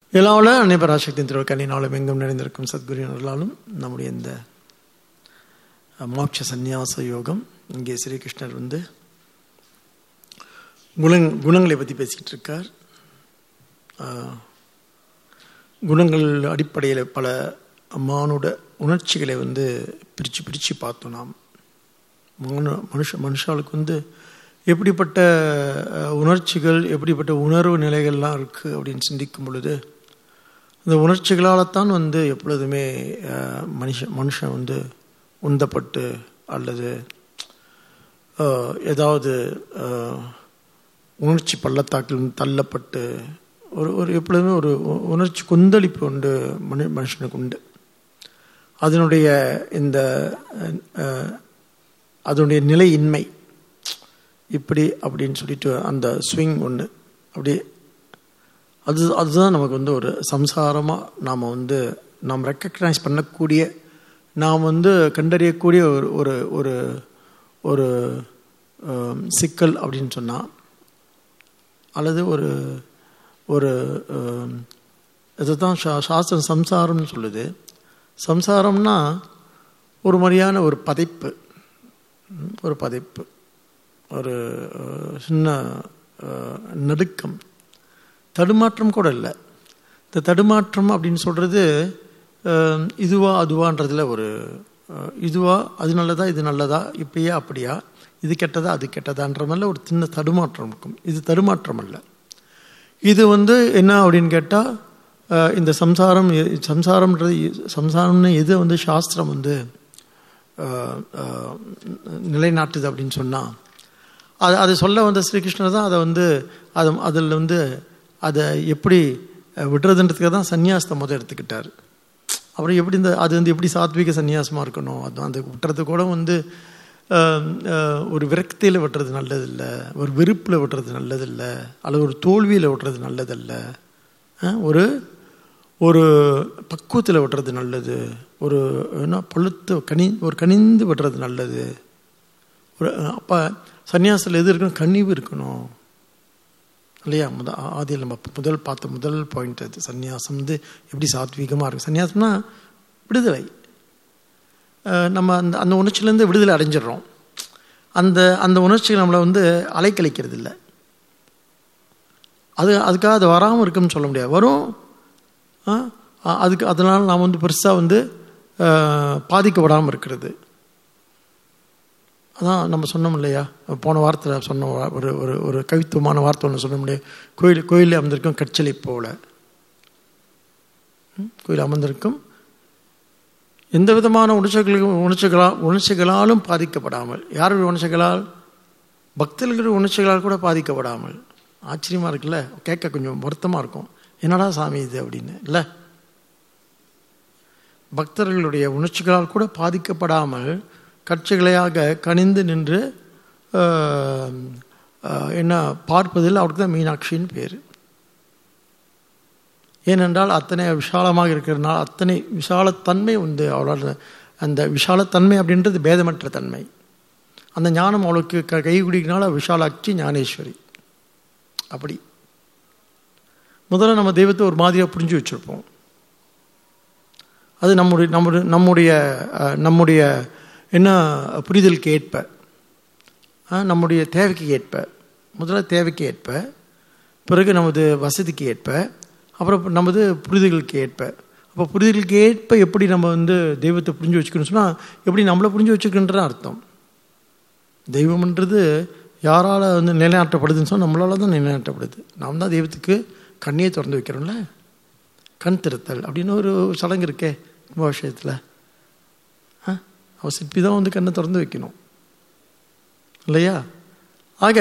எல்லாவோட அன்னைபராசக்தியின் திருவக்கண்ணினாலும் எங்கும் நிறைந்திருக்கும் சத்குருவினர்களாலும் நம்முடைய இந்த மோட்ச சந்நியாச யோகம் இங்கே ஸ்ரீகிருஷ்ணர் வந்து குணங் குணங்களை பற்றி பேசிக்கிட்டு இருக்கார் குணங்கள் அடிப்படையில் பல மானுட உணர்ச்சிகளை வந்து பிரித்து பிரித்து பார்த்தோம் நாம் மனு மனுஷ மனுஷாளுக்கு வந்து எப்படிப்பட்ட உணர்ச்சிகள் எப்படிப்பட்ட உணர்வு நிலைகள்லாம் இருக்குது அப்படின்னு சிந்திக்கும் பொழுது இந்த உணர்ச்சிகளால் தான் வந்து எப்பொழுதுமே மனுஷ மனுஷன் வந்து உந்தப்பட்டு அல்லது ஏதாவது உணர்ச்சி பள்ளத்தாக்கில் தள்ளப்பட்டு ஒரு ஒரு எப்பொழுதுமே ஒரு உணர்ச்சி கொந்தளிப்பு உண்டு மனு மனுஷனுக்கு உண்டு அதனுடைய இந்த அதனுடைய நிலையின்மை இப்படி அப்படின்னு சொல்லிட்டு அந்த ஸ்விங் ஒன்று அப்படி அது அதுதான் நமக்கு வந்து ஒரு சம்சாரமாக நாம் வந்து நாம் ரெக்கக்னைஸ் பண்ணக்கூடிய நாம் வந்து கண்டறியக்கூடிய ஒரு ஒரு ஒரு ஒரு சிக்கல் அப்படின்னு சொன்னால் அல்லது ஒரு ஒரு இதுதான் சா சாஸ்திரம் சம்சாரம்னு சொல்லுது சம்சாரம்னா ஒரு மாதிரியான ஒரு பதைப்பு ஒரு பதைப்பு ஒரு சின்ன நடுக்கம் தடுமாற்றம் கூட இல்லை இந்த தடுமாற்றம் அப்படின்னு சொல்கிறது இதுவா அதுவான்றதுல ஒரு இதுவா அது நல்லதா இது நல்லதா இப்படியா அப்படியா இது கெட்டதா அது கெட்டதான்ற மாதிரில ஒரு சின்ன தடுமாற்றம் இருக்கும் இது தடுமாற்றம் அல்ல இது வந்து என்ன அப்படின்னு கேட்டால் இந்த சம்சாரம் சம்சாரம்ன்றது சம்சாரம்னு எது வந்து சாஸ்திரம் வந்து நிலைநாட்டுது அப்படின்னு சொன்னால் அது அதை சொல்ல வந்த ஸ்ரீகிருஷ்ணர் தான் அதை வந்து அது அதில் வந்து அதை எப்படி விடுறதுன்றதுக்காக தான் சன்னியாசத்தை முதல் எடுத்துக்கிட்டார் அப்புறம் எப்படி இந்த அது வந்து எப்படி சாத்விக சன்னியாசமாக இருக்கணும் அது அந்த விட்டுறது கூட வந்து ஒரு விரக்தியில் விட்டுறது நல்லதில்லை ஒரு வெறுப்பில் விட்டுறது நல்லதில்லை அல்லது ஒரு தோல்வியில் விட்டுறது நல்லதில்லை ஒரு ஒரு பக்குவத்தில் விட்டுறது நல்லது ஒரு என்ன பழுத்து கனி ஒரு கனிந்து விடுறது நல்லது ஒரு அப்போ சன்னியாசத்தில் எது இருக்கணும் கனிவு இருக்கணும் இல்லையா முத ஆதியில் நம்ம முதல் பார்த்த முதல் பாயிண்ட் அது சன்னியாசம் வந்து எப்படி சாத்வீகமாக இருக்கும் சன்னியாசம்னா விடுதலை நம்ம அந்த அந்த உணர்ச்சியிலேருந்து விடுதலை அடைஞ்சிடுறோம் அந்த அந்த உணர்ச்சிகள் நம்மளை வந்து அலைக்கழிக்கிறது இல்லை அது அதுக்காக அது வராமல் இருக்குன்னு சொல்ல முடியாது வரும் அதுக்கு அதனால் நாம் வந்து பெருசாக வந்து பாதிக்கப்படாமல் இருக்கிறது அதான் நம்ம சொன்னோம் இல்லையா போன வாரத்தில் சொன்ன ஒரு ஒரு ஒரு கவித்துவமான வார்த்தை ஒன்று சொன்ன முடியாது கோயில் கோயிலில் அமர்ந்திருக்கும் கச்சலை போல கோயில் அமர்ந்திருக்கும் எந்த விதமான உணர்ச்சிகளுக்கும் உணர்ச்சிகளால் உணர்ச்சிகளாலும் பாதிக்கப்படாமல் யாருடைய உணர்ச்சிகளால் பக்தர்களுடைய உணர்ச்சிகளால் கூட பாதிக்கப்படாமல் ஆச்சரியமாக இருக்குல்ல கேட்க கொஞ்சம் வருத்தமாக இருக்கும் என்னடா சாமி இது அப்படின்னு இல்லை பக்தர்களுடைய உணர்ச்சிகளால் கூட பாதிக்கப்படாமல் கட்சிகளையாக கனிந்து நின்று என்ன பார்ப்பதில் அவருக்கு தான் மீனாட்சின்னு பேர் ஏனென்றால் அத்தனை விஷாலமாக இருக்கிறதுனால அத்தனை விஷாலத்தன்மை உண்டு அவளோட அந்த விஷாலத்தன்மை அப்படின்றது பேதமற்ற தன்மை அந்த ஞானம் அவளுக்கு க கை குடிக்கிறனால விஷாலாட்சி ஞானேஸ்வரி அப்படி முதல்ல நம்ம தெய்வத்தை ஒரு மாதிரியாக புரிஞ்சு வச்சுருப்போம் அது நம்முடைய நம்முடைய நம்முடைய நம்முடைய என்ன புரிதலுக்கு ஏற்ப நம்முடைய தேவைக்கு ஏற்ப முதல்ல தேவைக்கு ஏற்ப பிறகு நமது வசதிக்கு ஏற்ப அப்புறம் நமது புரிதல்களுக்கு ஏற்ப அப்போ புரிதலுக்கு ஏற்ப எப்படி நம்ம வந்து தெய்வத்தை புரிஞ்சு வச்சுக்கணும்னு சொன்னால் எப்படி நம்மளை புரிஞ்சு வச்சுக்கணுன்ற அர்த்தம் தெய்வம்ன்றது யாரால் வந்து நிலைநாட்டப்படுதுன்னு சொன்னால் நம்மளால தான் நிலைநாட்டப்படுது நாம் தான் தெய்வத்துக்கு கண்ணியை திறந்து வைக்கிறோம்ல கண் திருத்தல் அப்படின்னு ஒரு சடங்கு இருக்கே கும்பாபிஷேகத்தில் அவர் சிற்பி தான் வந்து கண்ணை திறந்து வைக்கணும் இல்லையா ஆக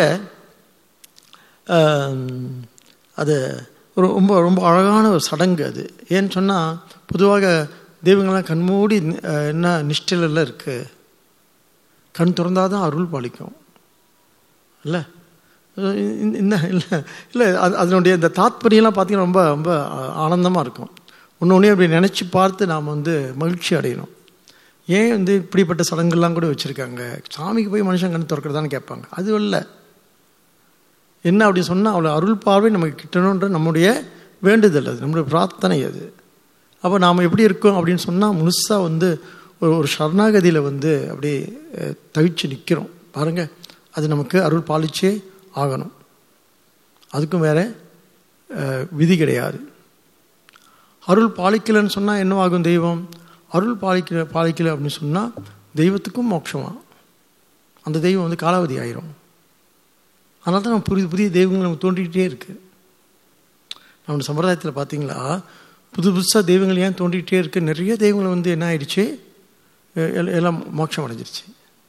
அது ஒரு ரொம்ப ரொம்ப அழகான ஒரு சடங்கு அது ஏன்னு சொன்னால் பொதுவாக தெய்வங்கள்லாம் கண்மூடி என்ன நிஷ்டையில் இருக்குது கண் திறந்தால் தான் அருள் பாலிக்கும் இல்லை இந்த இல்லை இல்லை அது அதனுடைய இந்த தாத்பரியம்லாம் பார்த்தீங்கன்னா ரொம்ப ரொம்ப ஆனந்தமாக இருக்கும் ஒன்று ஒன்றே அப்படி நினச்சி பார்த்து நாம் வந்து மகிழ்ச்சி அடையணும் ஏன் வந்து இப்படிப்பட்ட சடங்குலாம் கூட வச்சுருக்காங்க சாமிக்கு போய் மனுஷன் கண் திறக்கிறதான்னு கேட்பாங்க அது இல்லை என்ன அப்படி சொன்னால் அவ்வளோ அருள் பார்வை நமக்கு கிட்டணுன்ற நம்முடைய வேண்டுதல் அது நம்மளுடைய பிரார்த்தனை அது அப்போ நாம் எப்படி இருக்கோம் அப்படின்னு சொன்னால் முழுசாக வந்து ஒரு ஒரு சரணாகதியில் வந்து அப்படியே அஹ், தவிச்சு நிற்கிறோம் பாருங்கள் அது நமக்கு அருள் பாலிச்சே ஆகணும் அதுக்கும் வேற அஹ், விதி கிடையாது அருள் பாலிக்கலைன்னு சொன்னால் என்னவாகும் தெய்வம் அருள் பாலிக்கல பாலிக்கலை அப்படின்னு சொன்னால் தெய்வத்துக்கும் மோட்சமா அந்த தெய்வம் வந்து காலாவதி ஆயிரும் அதனால தான் நம்ம புதிய புதிய தெய்வங்கள் நமக்கு தோன்றிக்கிட்டே இருக்கு நம்ம சம்பிரதாயத்தில் பார்த்தீங்களா புது புதுசாக தெய்வங்கள் ஏன் தோன்றிக்கிட்டே இருக்கு நிறைய தெய்வங்கள் வந்து என்ன ஆயிடுச்சு எ- எல்லாம் எல்லாம் மோட்சம் அடைஞ்சிருச்சு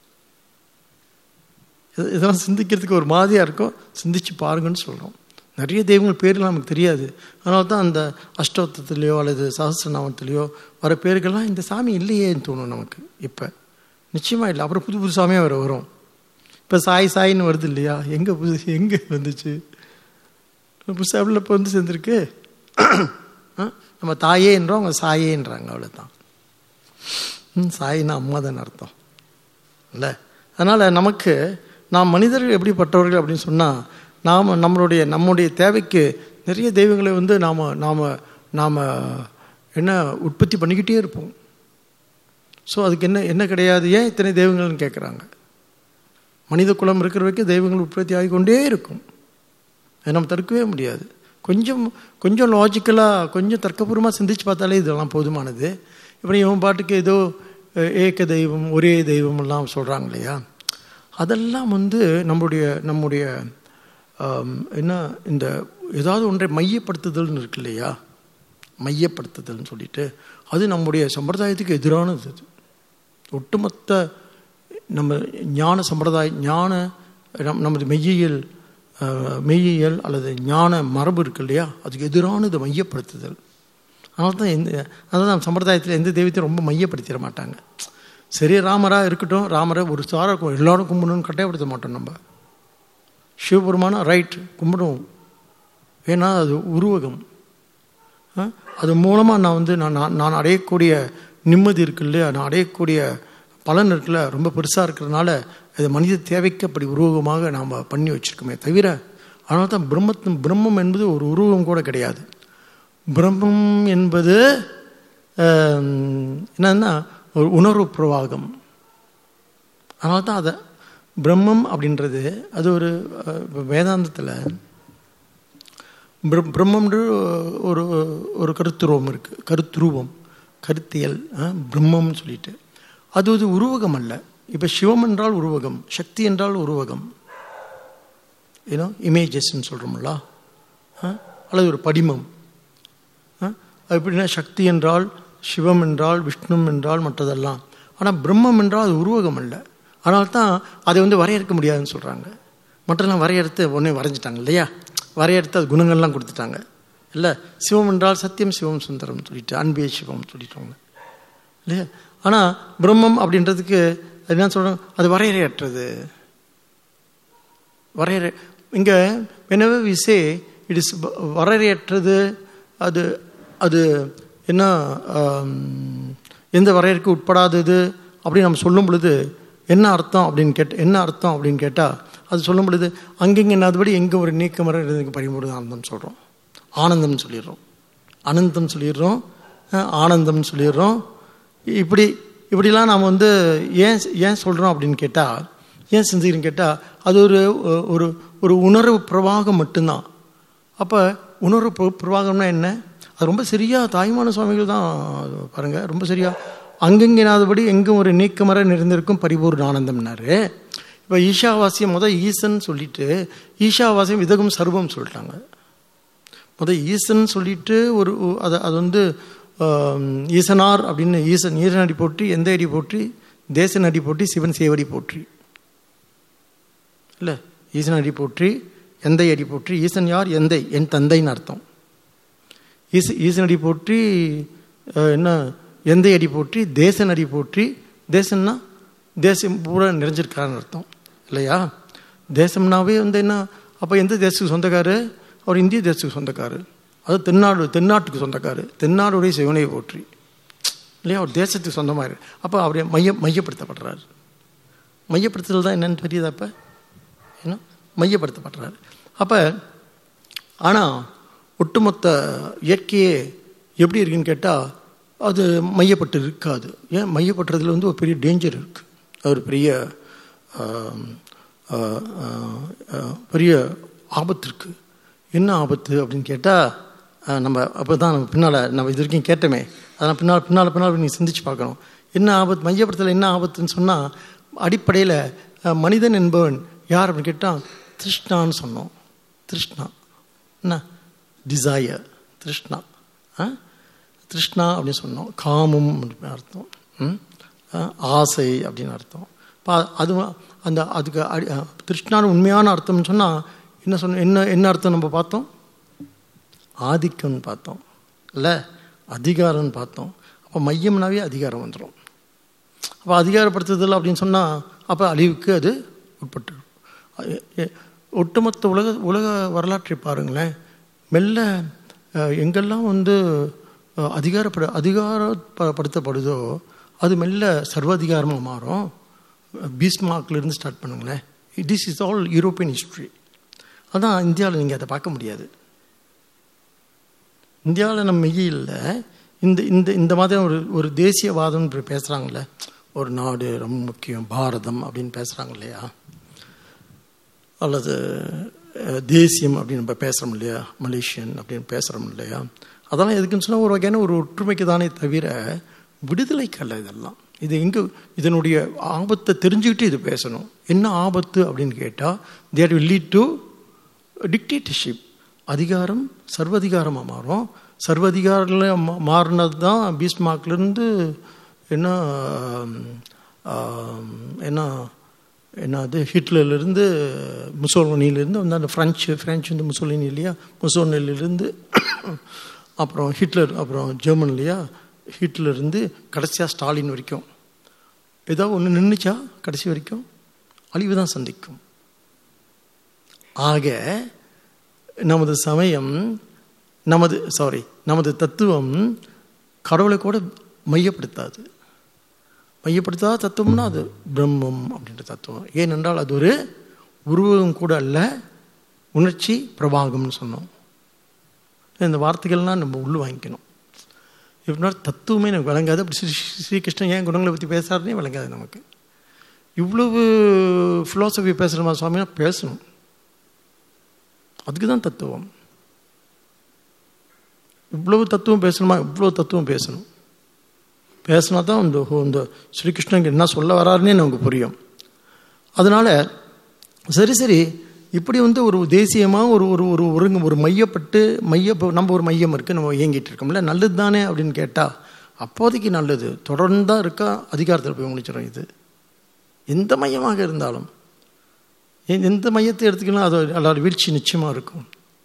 இது- இதெல்லாம் சிந்திக்கிறதுக்கு ஒரு மாதிரியாக இருக்கும் சிந்திச்சு பாருங்கன்னு சொல்கிறோம் நிறைய தெய்வங்கள் பேர்லாம் நமக்கு தெரியாது அதனால தான் அந்த அஷ்டோத்தத்துலேயோ அல்லது சஹஸ்ரநாமத்திலேயோ வர பேர்கள்லாம் இந்த சாமி இல்லையேன்னு தோணும் நமக்கு இப்போ நிச்சயமாக இல்லை அப்புறம் புது புது சாமியாக வேறு வரும் இப்போ சாய் சாயின்னு வருது இல்லையா எங்கே புது எங்கே வந்துச்சு புதுசாக இப்போ வந்து சேர்ந்துருக்கு ஆ? நம்ம தாயேன்றோம் அவங்க சாயேன்றாங்க அவ்வளோதான் ம், சாயின்னா அம்மா தானே அர்த்தம் இல்லை அதனால் நமக்கு நாம் மனிதர்கள் எப்படிப்பட்டவர்கள் அப்படின்னு சொன்னால் நாம் நம்மளுடைய நம்முடைய தேவைக்கு நிறைய தெய்வங்களை வந்து நாம் நாம் நாம் என்ன உற்பத்தி பண்ணிக்கிட்டே இருப்போம் ஸோ அதுக்கு என்ன என்ன கிடையாது ஏன் இத்தனை தெய்வங்கள்னு கேட்குறாங்க மனித குலம் இருக்கிற வரைக்கும் தெய்வங்கள் உற்பத்தி ஆகிக்கொண்டே இருக்கும் அதை நம்ம தடுக்கவே முடியாது கொஞ்சம் கொஞ்சம் லாஜிக்கலாக கொஞ்சம் தர்க்கபூர்வமாக சிந்திச்சு பார்த்தாலே இதெல்லாம் போதுமானது இப்போ இவன் பாட்டுக்கு ஏதோ அஹ், ஏக தெய்வம் ஒரே தெய்வம் எல்லாம் சொல்கிறாங்க இல்லையா அதெல்லாம் வந்து நம்முடைய நம்முடைய ஆம், என்ன இந்த ஏதாவது ஒன்றை மையப்படுத்துதல்னு இருக்கு இல்லையா மையப்படுத்துதல்னு சொல்லிட்டு அது நம்முடைய சம்பிரதாயத்துக்கு எதிரானது அது ஒட்டுமொத்த நம்ம ஞான சம்பிரதாய ஞான நம் நமது மெய்யியல் அஹ், மெய்யியல் அல்லது ஞான மரபு இருக்கு இல்லையா அதுக்கு எதிரானது மையப்படுத்துதல் அதனால தான் எந்த அதான் நம்ம சம்பிரதாயத்தில் எந்த தெய்வத்தையும் ரொம்ப மையப்படுத்திட மாட்டாங்க சரி ராமராக இருக்கட்டும் ராமரை ஒரு சாரை கு- எல்லாரும் கும்பிடணும்னு கட்டாயப்படுத்த மாட்டோம் நம்ம சிவபெருமானா ரைட் கும்பிடுவோம் ஏன்னா அது உருவகம் ஆ? அது மூலமாக நான் வந்து நான் நான் நான் அடையக்கூடிய நிம்மதி இருக்கு இல்லையா நான் அடையக்கூடிய பலன் இருக்குல்ல ரொம்ப பெருசாக இருக்கிறதுனால அது மனித தேவைக்கு அப்படி உருவகமாக நாம் பண்ணி வச்சிருக்கோமே தவிர அதனால தான் பிரம்மத்து பிரம்மம் என்பது ஒரு உருவகம் கூட கிடையாது பிரம்மம் என்பது ஆம், என்னன்னா ஒரு உணர்வு பிரவாகம் அதனால தான் அதை பிரம்மம் அப்படின்றது அது ஒரு அஹ், வேதாந்தத்தில் பிர- பிரம்மம்ன்ற ஒரு ஒரு கருத்துருவம் இருக்கு கருத்துருவம் கருத்தியல் அஹ், பிரம்மம்னு சொல்லிட்டு அது ஒரு உருவகம் அல்ல இப்போ சிவம் என்றால் உருவகம் சக்தி என்றால் உருவகம் ஏன்னோ இமேஜஸ்ன்னு சொல்கிறோம்ல அல்லது ஒரு படிமம் அஹ், அது எப்படின்னா சக்தி என்றால் சிவம் என்றால் விஷ்ணு என்றால் மற்றதெல்லாம் ஆனால் பிரம்மம் என்றால் அது உருவகம் அல்ல அதனால தான் அதை வந்து வரையறுக்க முடியாதுன்னு சொல்கிறாங்க மற்றெல்லாம் வரையறுத்து உடனே வரைஞ்சிட்டாங்க இல்லையா வரையறுத்து அது குணங்கள்லாம் கொடுத்துட்டாங்க இல்லை சிவம் என்றால் சத்தியம் சிவம் சுந்தரம் சொல்லிட்டு அன்பே சிவம் சொல்லிட்டாங்க இல்லையா ஆனால் பிரம்மம் அப்படின்றதுக்கு அது என்ன சொல்கிறாங்க அது வரையறையற்றது வரையறை இங்கே whenever we say it is வரையறையற்றது அது அது என்ன ஆம், எந்த வரையறைக்கு உட்படாதது அப்படின்னு நம்ம சொல்லும் பொழுது என்ன அர்த்தம் அப்படின்னு கேட்ட என்ன அர்த்தம் அப்படின்னு கேட்டால் அது சொல்லும் பொழுது அங்கெங்கே இன்னாதபடி எங்கே ஒரு நீக்கமரம் இருந்ததுக்கு பரிமுறை ஆனந்தம் சொல்கிறோம் ஆனந்தம்னு சொல்லிடுறோம் அனந்தம் சொல்லிடுறோம் அஹ், ஆனந்தம்னு சொல்லிடுறோம் இப்படி இப்படிலாம் நாம் வந்து ஏன் ஏன் சொல்கிறோம் அப்படின்னு கேட்டால் ஏன் சிந்திக்கிறேன்னு கேட்டால் அது ஒரு ஒரு ஒரு உணர்வு பிரவாகம் மட்டும்தான் அப்போ உணர்வு பிர- பிரவாகம்னா என்ன அது ரொம்ப சரியாக தாய்மான சுவாமிகள் தான் பாருங்கள் ரொம்ப சரியாக அங்கெங்கினாதபடி எங்கும் ஒரு நீக்கமர நிறைந்திருக்கும் பரிபூர்ண ஆனந்தம்னாரு இப்போ ஈஷாவாசியம் முத ஈசன் சொல்லிட்டு ஈஷாவாசியம் விதகம் சர்வம் சொல்லிட்டாங்க முத ஈசன் சொல்லிட்டு ஒரு அது அது வந்து ஆம், ஈசனார் அப்படின்னு ஈசன் ஈசன் அடி போற்றி எந்த அடி போற்றி தேசன் அடி போற்றி சிவன் சேவடி போற்றி இல்லை ஈசன் அடி போற்றி எந்தை அடி போற்றி ஈசன் யார் எந்தை என் தந்தைன்னு அர்த்தம் ஈச ஈசன் அடி போற்றி அஹ், என்ன எந்தை அடி போற்றி தேசன் அடி போற்றி தேசம்னா தேசம் பூரா நிறைஞ்சிருக்காருன்னு அர்த்தம் இல்லையா தேசம்னாவே வந்து என்ன அப்போ எந்த தேசத்துக்கு சொந்தக்காரு அவர் இந்திய தேசத்துக்கு சொந்தக்காரு அது தென்னாடு தென்னாட்டுக்கு சொந்தக்காரு தென்னாடுடைய சிவனை போற்றி இல்லையா அவர் தேசத்துக்கு சொந்தமாக அப்போ அவரை மைய மையப்படுத்தப்படுறாரு மையப்படுத்துதல் தான் என்னன்னு தெரியுதா அப்போ ஏன்னா மையப்படுத்தப்படுறாரு அப்போ ஆனால் ஒட்டுமொத்த இயற்கையே எப்படி இருக்குன்னு கேட்டால் அது மையப்பட்டு இருக்காது ஏன் மையப்பட்டுறதுல வந்து ஒரு பெரிய டேஞ்சர் இருக்குது ஒரு பெரிய ஆம், ஆ, ஆ, ஆ, பெரிய ஆபத்து இருக்குது என்ன ஆபத்து அப்படின்னு கேட்டால் நம்ம அப்போ தான் நம்ம பின்னால் நம்ம இது வரைக்கும் கேட்டோமே அதனால் பின்னால் பின்னால் பின்னால் நீங்கள் சிந்திச்சு பார்க்கணும் என்ன ஆபத்து மையப்படுத்தல என்ன ஆபத்துன்னு சொன்னால் அடிப்படையில் அஹ், மனிதன் என்பவன் யார் அப்படின்னு கேட்டால் திருஷ்ணான்னு சொன்னோம் திருஷ்ணா என்ன டிசையர் திருஷ்ணா ஆ திருஷ்ணா அப்படின்னு சொன்னோம் காமம் அப்படின்னு அர்த்தம் ம்? அஹ், ஆசை அப்படின்னு அர்த்தம் பா அது அந்த அதுக்கு அடி அஹ், திருஷ்ணான்னு உண்மையான அர்த்தம்னு சொன்னால் என்ன சொன்ன என்ன என்ன அர்த்தம் நம்ம பார்த்தோம் ஆதிக்கம்னு பார்த்தோம் இல்லை அதிகாரம்னு பார்த்தோம் அப்போ மையம்னாவே அதிகாரம் வந்துடும் அப்போ அதிகாரப்படுத்துதல் அப்படின்னு சொன்னால் அப்போ அழிவுக்கு அது உட்பட்டுரும் எ- எ- ஒட்டுமொத்த உலக உலக வரலாற்றை பாருங்களேன் மெல்ல அஹ், எங்கெல்லாம் வந்து அஹ், அதிகாரப்பட அதிகாரப்படுத்தப்படுதோ அது மெல்ல சர்வாதிகாரமாக மாறும் பீஸ்மார்க்லேருந்து ஸ்டார்ட் பண்ணுங்களேன் this is all European history அதான் இந்தியாவில் நீங்கள் அதை பார்க்க முடியாது இந்தியாவில் நம்ம இல்லை இந்த இந்த இந்த மாதிரி ஒரு ஒரு தேசியவாதம் இப்படி பேசுகிறாங்களே ஒரு நாடு ரொம்ப முக்கியம் பாரதம் அப்படின்னு பேசுகிறாங்க இல்லையா அல்லது அஹ், தேசியம் அப்படின்னு நம்ம பேசுகிறோம் இல்லையா மலேசியன் அப்படின்னு பேசுகிறோம் இல்லையா அதெல்லாம் எதுக்குன்னு சொன்னால் ஒரு வகையான ஒரு ஒற்றுமைக்கு தானே தவிர விடுதலைக்கு அல்ல இதெல்லாம் இது எங்கே இதனுடைய ஆபத்தை தெரிஞ்சுக்கிட்டு இது பேசணும் என்ன ஆபத்து அப்படின்னு கேட்டால் that will lead to dictatorship அதிகாரம் சர்வதிகாரமாக மாறும் சர்வதிகாரில் மாறினது தான் பீஸ்மார்க்லேருந்து என்ன ஆம், என்ன என்னது ஹிட்லர்லேருந்து முசோலினிலேருந்து வந்து அந்த ஃப்ரெஞ்சு ஃப்ரெஞ்சு வந்து முசோலினி இல்லையா முசோலினிலேருந்து அப்புறம் ஹிட்லர் அப்புறம் ஜெர்மன் இல்லையா ஹிட்லர்லேருந்து கடைசியாக ஸ்டாலின் வரைக்கும் ஏதாவது ஒன்று நின்றுச்சா கடைசி வரைக்கும் அழிவு தான் சந்திக்கும் ஆக நமது சமயம் நமது சாரி நமது தத்துவம் கடவுளை கூட மையப்படுத்தாது மையப்படுத்தாத தத்துவம்னா அது பிரம்மம் அப்படின்ற தத்துவம் ஏனென்றால் அது ஒரு உருவகம் கூட அல்ல உணர்ச்சி பிரபாகம்னு சொன்னோம் இந்த வார்த்தைகள்லாம் நம்ம உள்ள வாங்கிக்கணும் இப்படின்னா தத்துவமே எனக்கு விளங்காது அப்படி ஸ்ரீ ஸ்ரீகிருஷ்ணன் ஏன் குணங்களை பற்றி பேசுறாருன்னே விளங்காது நமக்கு இவ்வளவு ஃபிலாசபி பேசுகிறோமா சுவாமினா பேசணும் அதுக்கு தான் தத்துவம் இவ்வளவு தத்துவம் பேசணுமா இவ்வளோ தத்துவம் பேசணும் பேசினா தான் இந்த ஓ, இந்த ஸ்ரீகிருஷ்ணன் என்ன சொல்ல வராருன்னே நமக்கு புரியும் அதனால சரி சரி இப்படி வந்து ஒரு தேசியமாக ஒரு ஒரு ஒரு ஒருங்கு ஒரு மையப்பட்டு மைய நம்ம ஒரு மையம் இருக்குது நம்ம இயங்கிட்டு இருக்கோம்ல நல்லது தானே அப்படின்னு கேட்டால் அப்போதைக்கு நல்லது தொடர்ந்தா இருக்கா அதிகாரத்தில் போய் முடிச்சிடும் இது எந்த மையமாக இருந்தாலும் எ- எந்த மையத்தை எடுத்துக்கலாம் அது அதோட வீழ்ச்சி நிச்சயமாக இருக்கும்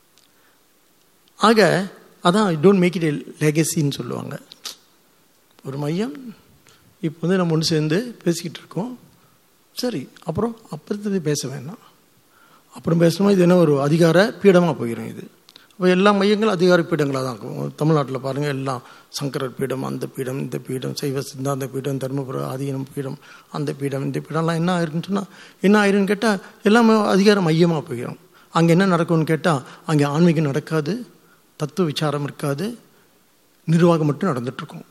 ஆக அதான் டோன்ட் மேக் இட் லெகசின்னு சொல்லுவாங்க ஒரு மையம் இப்போ வந்து நம்ம ஒன்று சேர்ந்து பேசிக்கிட்டு இருக்கோம் சரி அப்புறம் அப்புறத்து பேச வேணாம் அப்புறம் பேசணுமா இது என்ன ஒரு அதிகார பீடமாக போயிடும் இது அப்போ எல்லா மையங்களும் அதிகார பீடங்களாக தான் இருக்கும் தமிழ்நாட்டில் பாருங்கள் எல்லாம் சங்கரர் பீடம் அந்த பீடம் இந்த பீடம் சைவ சித்தாந்த பீடம் தர்மபுர ஆதீனம் பீடம் அந்த பீடம் இந்த பீடம்லாம் என்ன ஆயிருக்குன்னு சொன்னால் என்ன ஆயிருன்னு கேட்டால் எல்லாமே அதிகார மையமாக போயிடும் அங்கே என்ன நடக்கும்னு கேட்டால் அங்கே ஆன்மீகம் நடக்காது தத்துவ விசாரம் இருக்காது நிர்வாகம் மட்டும் நடந்துட்டுருக்கும்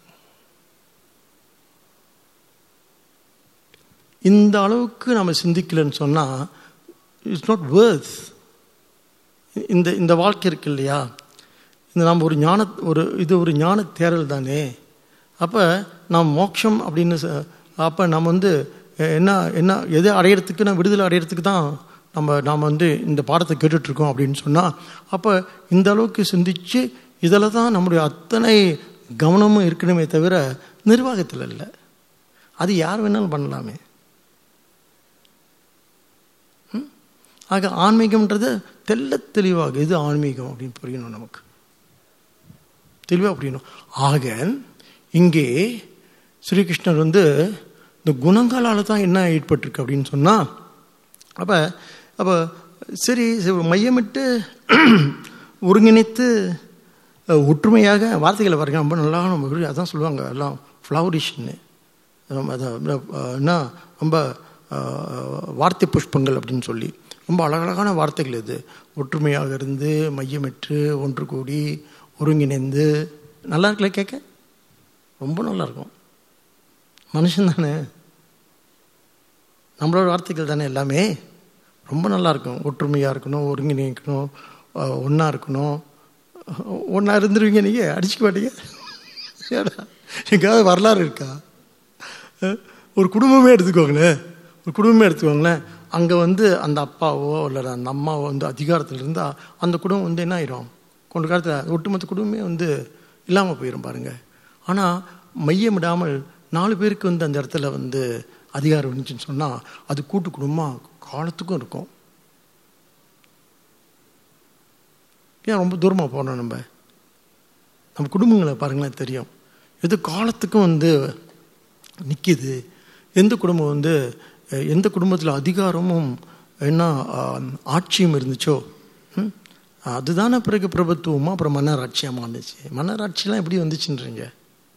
இந்த அளவுக்கு நம்ம சிந்திக்கலன்னு சொன்னால் இட்ஸ் நாட் வேர்த் இந்த இந்த வாழ்க்கை இருக்கு இல்லையா இந்த நாம் ஒரு ஞான ஒரு இது ஒரு ஞான தேரல் தானே அப்போ நாம் மோட்சம் அப்படின்னு அப்போ நம்ம வந்து என்ன என்ன எதை அடையிறதுக்கு நான் விடுதலை அடையிறதுக்கு தான் நம்ம நாம் வந்து இந்த பாடத்தை கேட்டுட்ருக்கோம் அப்படின்னு சொன்னால் அப்போ இந்த அளவுக்கு சிந்திச்சு இதில் தான் நம்முடைய அத்தனை கவனமும் இருக்கணுமே தவிர நிர்வாகத்தில் இல்லை அது யார் வேணாலும் பண்ணலாமே ஆக ஆன்மீகம்ன்றது தெல்ல தெளிவாக இது ஆன்மீகம் அப்படின்னு புரியணும் நமக்கு தெளிவாக புரியணும் ஆக இங்கே ஸ்ரீகிருஷ்ணர் வந்து இந்த குணங்களால் தான் என்ன ஏற்பட்டிருக்கு அப்படின்னு சொன்னால் அப்போ அப்போ சரி சரி, மையமிட்டு ஒருங்கிணைத்து அஹ், ஒற்றுமையாக வார்த்தைகளை பாருங்க ரொம்ப நல்லா நம்ம அதான் சொல்லுவாங்க எல்லாம் ஃப்ளவரிஷ்னு ரொம்ப அதான், அஹ், என்ன ரொம்ப அஹ், வார்த்தை புஷ்பங்கள் அப்படின்னு சொல்லி ரொம்ப அழகழகான வார்த்தைகள் இது ஒற்றுமையாக இருந்து மையமிட்டு ஒன்று கூடி ஒருங்கிணைந்து நல்லா இருக்குல்ல கேட்க ரொம்ப நல்லா இருக்கும் மனுஷன் தானே நம்மளோட வார்த்தைகள் தானே எல்லாமே ரொம்ப நல்லா இருக்கும் ஒற்றுமையாக இருக்கணும் ஒருங்கிணைக்கணும் ஒன்றா இருக்கணும் ஒன்றா இருந்துருவீங்க நீங்கள் அடிச்சுக்க மாட்டீங்க ஏடா எங்கேயாவது வரலாறு இருக்கா அஹ், ஒரு குடும்பமே எடுத்துக்கோங்களேன் ஒரு குடும்பமே எடுத்துக்கோங்களேன் அங்கே வந்து அந்த அப்பாவோ இல்லை அந்த அம்மாவோ வந்து அதிகாரத்தில் இருந்தால் அந்த குடும்பம் வந்து என்ன ஆயிரும் கொண்டு காலத்தில் ஒட்டுமொத்த குடும்பமே வந்து இல்லாமல் போயிடும் பாருங்க ஆனால் மையமிடாமல் நாலு பேருக்கு வந்து அந்த இடத்துல வந்து அதிகாரம் இருந்துச்சுன்னு சொன்னால் அது கூட்டு குடும்பமாக காலத்துக்கும் இருக்கும் ஏன் ரொம்ப தூரமாக போனோம் நம்ம நம்ம குடும்பங்களை பாருங்களேன் தெரியும் எது காலத்துக்கும் வந்து நிற்கிது எந்த குடும்பம் வந்து அஹ், எந்த குடும்பத்தில் அதிகாரமும் என்ன ஆஹ், ஆட்சியும் இருந்துச்சோ ம், அதுதானே பிறகு பிரபுத்துவமா அப்புறம் மன்னராட்சியாக மாறுச்சு மன்னராட்சிலாம் எப்படி வந்துச்சுன்றீங்க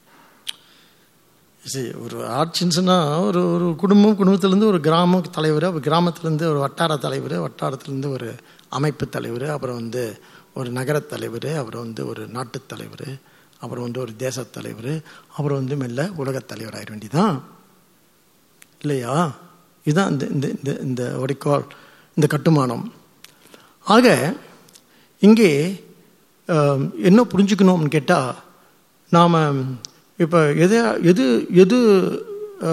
சரி ஒரு ஆட்சின்னு சொன்னால் ஒரு ஒரு குடும்பம் குடும்பத்திலேருந்து ஒரு கிராம தலைவர் அப்புறம் கிராமத்துலேருந்து ஒரு வட்டார தலைவர் வட்டாரத்துலேருந்து ஒரு அமைப்பு தலைவர் அப்புறம் வந்து ஒரு நகரத் தலைவர் அப்புறம் வந்து ஒரு நாட்டுத் தலைவர் அப்புறம் வந்து ஒரு தேசத் தலைவர் அப்புறம் வந்து மெல்ல உலகத் தலைவர் ஆயிட வேண்டியதான் இல்லையா இதுதான் இந்த இந்த இந்த இந்த ஒடிக்கால் இந்த கட்டுமானம் ஆக இங்கே ஆம், என்ன புரிஞ்சுக்கணும்னு கேட்டால் நாம் இப்போ எதை எது எது ஆ,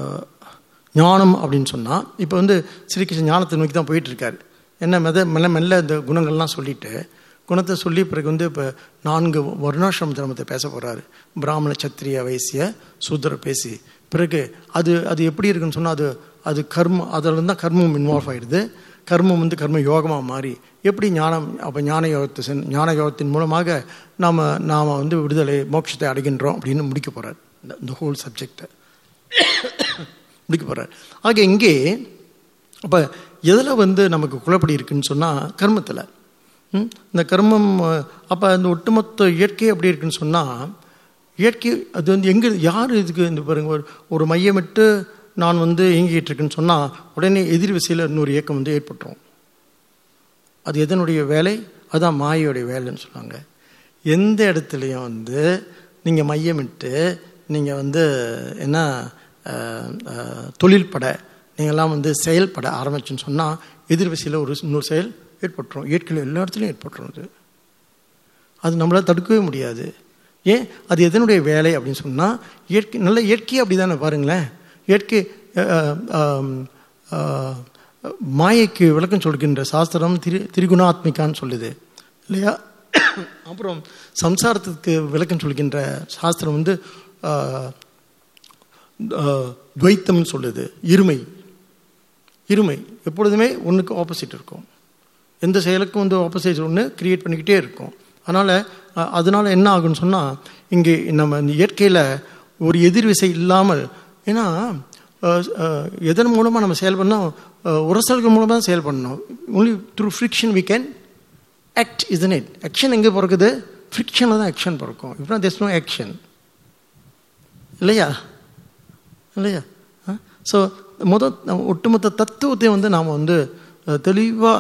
ஞானம் அப்படின்னு சொன்னால் இப்போ வந்து ஸ்ரீகிருஷ்ணன் ஞானத்தை நோக்கி தான் போயிட்டு இருக்காரு என்ன மெத மெல்ல மெல்ல இந்த குணங்கள்லாம் சொல்லிட்டு குணத்தை சொல்லி பிறகு வந்து இப்போ நான்கு வர்ணாசிரம தர்மத்தை பேச போகிறாரு பிராமண சத்திரிய வைசிய சூத்திர பேசி பிறகு அது அது எப்படி இருக்குன்னு சொன்னால் அது அது கர்மம் அதில் தான் கர்மம் இன்வால்வ் ஆயிடுது கர்மம் வந்து கர்ம யோகமாக மாறி எப்படி ஞானம் அப்போ ஞான யோகத்தை சென் ஞான யோகத்தின் மூலமாக நாம் நாம் வந்து விடுதலை மோட்சத்தை அடைகின்றோம் அப்படின்னு முடிக்க போகிறார் இந்த ஹோல் சப்ஜெக்டை முடிக்க போகிறார் ஆக இங்கே அப்போ எதில் வந்து நமக்கு குழப்படி இருக்குன்னு சொன்னால் கர்மத்தில் ம்? இந்த கர்மம் அப்போ அந்த ஒட்டுமொத்த இயற்கை எப்படி இருக்குன்னு சொன்னால் இயற்கை அது வந்து எங்கே யார் இதுக்கு இந்த பாருங்க ஒரு ஒரு மையமிட்டு நான் வந்து இயங்கிட்டு இருக்கேன்னு சொன்னால் உடனே எதிர் விசையில் இன்னொரு இயக்கம் வந்து ஏற்பட்டுரும் அது எதனுடைய வேலை அதான் மாயோடைய வேலைன்னு சொன்னாங்க எந்த இடத்துலையும் வந்து நீங்கள் மையமிட்டு நீங்கள் வந்து என்ன அஹ், அஹ், தொழில் பட நீங்கள்லாம் வந்து செயல்பட ஆரம்பிச்சுன்னு சொன்னால் எதிர் விசையில் ஒரு இன்னொரு செயல் ஏற்பட்டுரும் இயற்கையில் எல்லா இடத்துலையும் ஏற்பட்டுரும் அது அது நம்மளால் தடுக்கவே முடியாது ஏன் அது எதனுடைய வேலை அப்படின்னு சொன்னால் இயற்கை நல்ல இயற்கை அப்படி தானே பாருங்களேன் இயற்கை அஹ், ஆம், ஆஹ், மாயைக்கு விளக்கம் சொல்கின்ற சாஸ்திரம் திரு திரிகுணாத்மிகான்னு சொல்லுது இல்லையா அப்புறம் சம்சாரத்துக்கு விளக்கம் சொல்கின்ற சாஸ்திரம் வந்து ஆஹ், ஆஹ், துவைத்தம்னு சொல்லுது இருமை இருமை எப்பொழுதுமே ஒன்றுக்கு ஆப்போசிட் இருக்கும் எந்த செயலுக்கும் வந்து ஆப்போசிட் ஒன்று கிரியேட் பண்ணிக்கிட்டே இருக்கும் அதனால் அதனால் என்ன ஆகும்னு சொன்னால் இங்கே நம்ம இந்த இயற்கையில் ஒரு எதிர்விசை இல்லாமல் ஏன்னா அஹ், அஹ், எதன் மூலமாக நம்ம செயல் பண்ணோம் உரசல்கள் மூலமாக தான் செயல் பண்ணணும் only through friction we can act is it action எங்கே பிறக்குது ஃப்ரிக்ஷனில் தான் ஆக்ஷன் பிறக்கும் இப்போ தெஸ் நோ ஆக்ஷன் இல்லையா இல்லையா ஸோ முத ஒட்டுமொத்த தத்துவத்தை வந்து நாம் வந்து தெளிவாக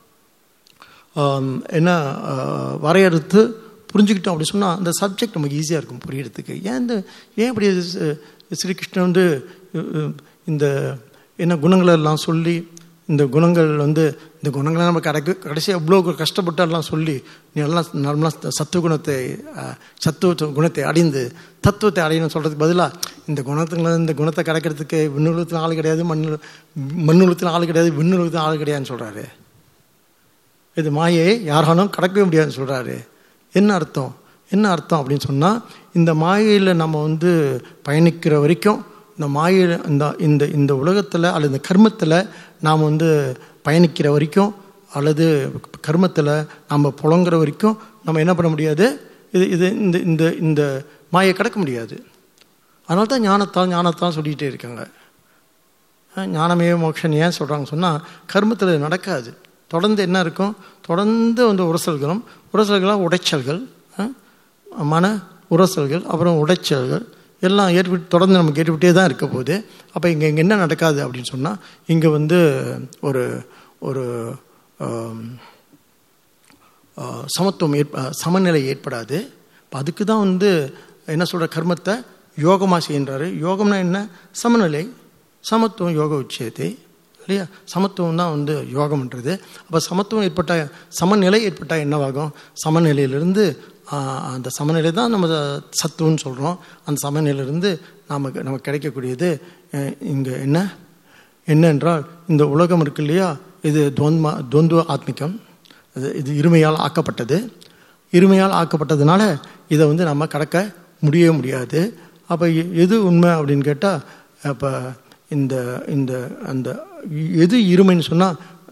என்ன அஹ், வரையறுத்து புரிஞ்சுக்கிட்டோம் அப்படி சொன்னால் அந்த சப்ஜெக்ட் நமக்கு ஈஸியாக இருக்கும் புரியறதுக்கு ஏன் இந்த ஏன் இப்படி ஸ்- ஸ்ரீகிருஷ்ணன் வந்து அஹ், இந்த என்ன குணங்களை எல்லாம் சொல்லி இந்த குணங்கள் வந்து இந்த குணங்களை நம்ம கிடைக்க கடைசியாக எவ்வளோ கஷ்டப்பட்டு எல்லாம் சொல்லி நீ எல்லாம் நார்மலாக சத்துவ குணத்தை அஹ், சத்துவ குணத்தை அடைந்து தத்துவத்தை அடையணும்னு சொல்கிறதுக்கு பதிலாக இந்த குணத்துங்களை இந்த குணத்தை கிடைக்கிறதுக்கு விண்ணுலகத்தில் ஆள் கிடையாது மண்ணு மண்ணுலகத்தில் ஆள் கிடையாது விண்ணுலகத்தில் ஆள் கிடையாதுன்னு சொல்கிறாரு இது மாயை யாராலும் கடக்கவே முடியாதுன்னு சொல்கிறாரு என்ன அர்த்தம் என்ன அர்த்தம் அப்படின்னு சொன்னால் இந்த மாயையில் நம்ம வந்து பயணிக்கிற வரைக்கும் இந்த மாயையில் இந்த இந்த இந்த உலகத்தில் அல்லது இந்த கர்மத்தில் நாம் வந்து பயணிக்கிற வரைக்கும் அல்லது கர்மத்தில் நம்ம புலங்குற வரைக்கும் நம்ம என்ன பண்ண முடியாது இது இது இந்த இந்த இந்த மாயை கடக்க முடியாது அதனால தான் ஞானத்தால் ஞானத்தால் சொல்லிகிட்டே இருக்காங்க அஹ் ஞானமே மோட்சம் ஏன் சொல்கிறாங்க சொன்னால் கர்மத்தில் இது நடக்காது தொடர்ந்து என்ன இருக்கும் தொடர்ந்து வந்து உரசல்களும் உரசல்களாக உடைச்சல்கள் அஹ் மன உரசல்கள் அப்புறம் உடைச்சல்கள் எல்லாம் ஏற்பட்டு தொடர்ந்து நமக்கு ஏற்பட்டே தான் இருக்க போகுது அப்போ இங்கே இங்கே என்ன நடக்காது அப்படின்னு சொன்னால் இங்கே வந்து ஒரு ஒரு ஆம், ஆ, சமத்துவம் ஏற்ப சமநிலை ஏற்படாது இப்போ அதுக்கு தான் வந்து என்ன சொல்கிற கர்மத்தை யோகமாக செய்கின்றாரு யோகம்னா என்ன சமநிலை சமத்துவம் யோக உச்சியத்தை இல்லையா சமத்துவம் தான் வந்து யோகம்ன்றது அப்போ சமத்துவம் ஏற்பட்டால் சமநிலை ஏற்பட்டால் என்னவாகும் சமநிலையிலிருந்து ஆ, அந்த சமநிலை தான் நம்ம சத்துவம்னு சொல்கிறோம் அந்த சமநிலையிலிருந்து நமக்கு நமக்கு கிடைக்கக்கூடியது இங்கே என்ன என்னென்றால் இந்த உலகம் இருக்கு இல்லையா இது துவந்மா துவந்துவ ஆத்மிகம் இது இது இருமையால் ஆக்கப்பட்டது இருமையால் ஆக்கப்பட்டதுனால இதை வந்து நம்ம கடக்க முடியவே முடியாது அப்போ எது உண்மை அப்படின்னு கேட்டால் அப்போ இந்த இந்த அந்த எது இருமைன்னு சொன்னால்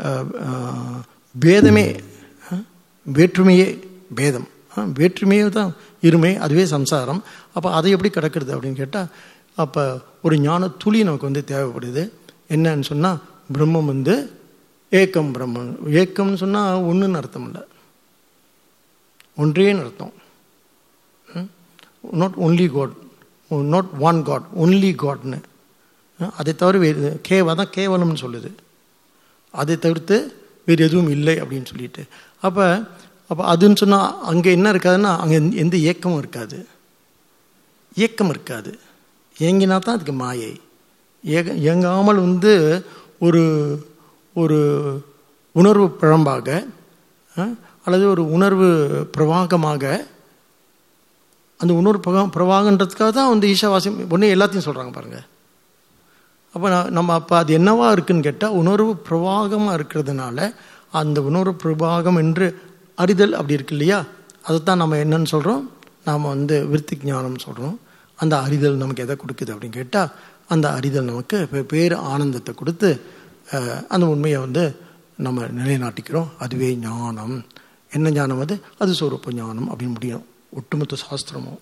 பேதமே அஹ், வேற்றுமையே பேதம் அஹ், வேற்றுமையே தான் இருமை அதுவே சம்சாரம் அப்போ அதை எப்படி கடக்கிறது அப்படின்னு கேட்டால் அப்போ ஒரு ஞான துளி நமக்கு வந்து தேவைப்படுது என்னன்னு சொன்னால் பிரம்மம் வந்து ஏக்கம் பிரம்மம் ஏக்கம்னு சொன்னால் ஒன்றுன்னு அர்த்தம் இல்லை ஒன்றேன்னு அர்த்தம் not only God not one God only காட்னு அதை தவிர வேறு கேவ தான் கேவலம்னு சொல்லுது அதை தவிர்த்து வேறு எதுவும் இல்லை அப்படின்னு சொல்லிட்டு அப்போ அப்போ அதுன்னு சொன்னால் அங்கே என்ன இருக்காதுன்னா அங்கே எந்த ஏக்கமும் இருக்காது ஏக்கம் இருக்காது ஏங்கினா தான் அதுக்கு மாயை ஏக இயங்காமல் வந்து ஒரு ஒரு உணர்வு பிழம்பாக அஹ், அல்லது ஒரு உணர்வு பிரவாகமாக அந்த உணர்வு பிரவா பிரவாகன்றதுக்காக தான் வந்து ஈஷாவாசியம் ஒன்று எல்லாத்தையும் சொல்கிறாங்க பாருங்கள் அப்போ நான் நம்ம அப்போ அது என்னவா இருக்குன்னு கேட்டால் உணர்வு பிரவாகமாக இருக்கிறதுனால அந்த உணர்வு பிரவாகம் என்று அறிதல் அப்படி இருக்கு இல்லையா அதைத்தான் நம்ம என்னன்னு சொல்கிறோம் நாம் வந்து விருத்தி ஞானம் சொல்கிறோம் அந்த அறிதல் நமக்கு எதை கொடுக்குது அப்படின்னு கேட்டால் அந்த அறிதல் நமக்கு பே- பேர் ஆனந்தத்தை கொடுத்து அஹ், அந்த உண்மையை வந்து நம்ம நிலைநாட்டிக்கிறோம் அதுவே ஞானம் என்ன ஞானம் அது அது சொரூப ஞானம் அப்படின்னு முடியும் ஒட்டுமொத்த சாஸ்திரமும்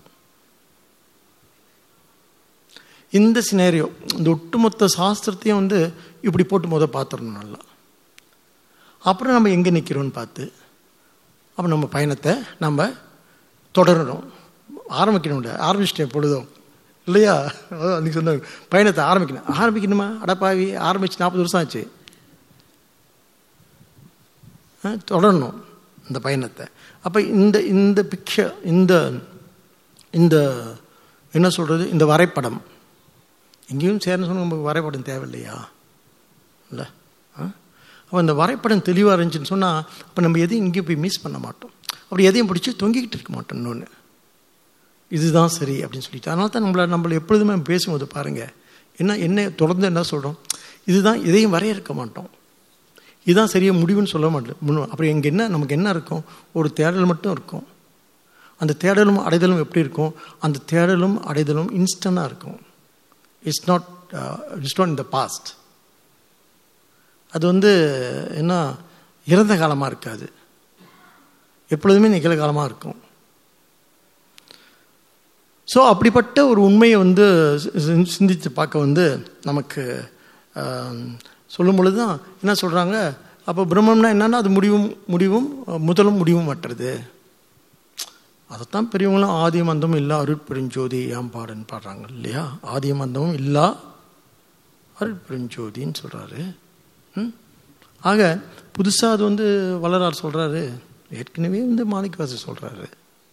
இந்த சினேரியோ இந்த ஒட்டுமொத்த சாஸ்திரத்தையும் வந்து இப்படி போட்டு முத பார்த்துடணும் நல்லா அப்புறம் நம்ம எங்கே நிற்கிறோம்னு பார்த்து அப்போ நம்ம பயணத்தை நம்ம தொடரணும் ஆரம்பிக்கணும் இல்ல, ஆரம்பிச்சிட்டேன் பொழுதும் இல்லையா அதான் அன்னைக்கு சொன்ன பயணத்தை ஆரம்பிக்கணும் ஆரம்பிக்கணுமா அடப்பாவி ஆரம்பிச்சு நாற்பது வருஷம் ஆச்சு ஆ, தொடரணும் இந்த பயணத்தை அப்போ இந்த இந்த பிக்சர் இந்த இந்த என்ன சொல்கிறது இந்த வரைபடம் எங்கேயும் சேரணும் சொன்னால் நமக்கு வரைபடம் தேவையில்லையா இல்லை அப்போ அந்த வரைபடம் தெளிவாக இருந்துச்சுன்னு சொன்னால் அப்போ நம்ம எதையும் இங்கேயும் போய் மிஸ் பண்ண மாட்டோம் அப்படி எதையும் பிடிச்சி தொங்கிக்கிட்டு இருக்க மாட்டோம் இன்னொன்று இதுதான் சரி அப்படின்னு சொல்லிட்டு அதனால தான் நம்மளை நம்மளை எப்பொழுதுமே பேசும்போது பாருங்கள் என்ன என்ன தொடர்ந்து என்ன சொல்கிறோம் இதுதான் எதையும் வரையறுக்க மாட்டோம் இதுதான் சரியாக முடிவுன்னு சொல்ல மாட்டோம் முன்ன- அப்புறம் எங்கே என்ன நமக்கு என்ன இருக்கும் ஒரு தேடல் மட்டும் இருக்கும் அந்த தேடலும் அடைதலும் எப்படி இருக்கும் அந்த தேடலும் அடைதலும் இன்ஸ்டண்ட்டாக இருக்கும் it's not it's not in the past அது வந்து என்ன இறந்த காலமாக இருக்காது எப்பொழுதுமே நிகழ்காலமாக இருக்கும் ஸோ அப்படிப்பட்ட ஒரு உண்மையை வந்து சி- சிந்தித்து பார்க்க வந்து நமக்கு ஆம், சொல்லும் பொழுது தான் என்ன சொல்கிறாங்க அப்போ பிரம்மம்னா என்னன்னா அது முடிவும் முடிவும் அஹ், முதலும் முடிவும் மற்றது அதைத்தான் பெரியவங்களும் ஆதியம் அந்தமும் இல்லா அருட்பெருஞ்சோதி ஏன் பாடுன்னு பாடுறாங்க இல்லையா ஆதியம் அந்தமும் இல்லா அருட்பெருஞ்சோதின்னு சொல்கிறாரு ம் ஆக புதுசாக அது வந்து வளரார் சொல்கிறாரு ஏற்கனவே வந்து மாணிக்கவாசர் சொல்கிறாரு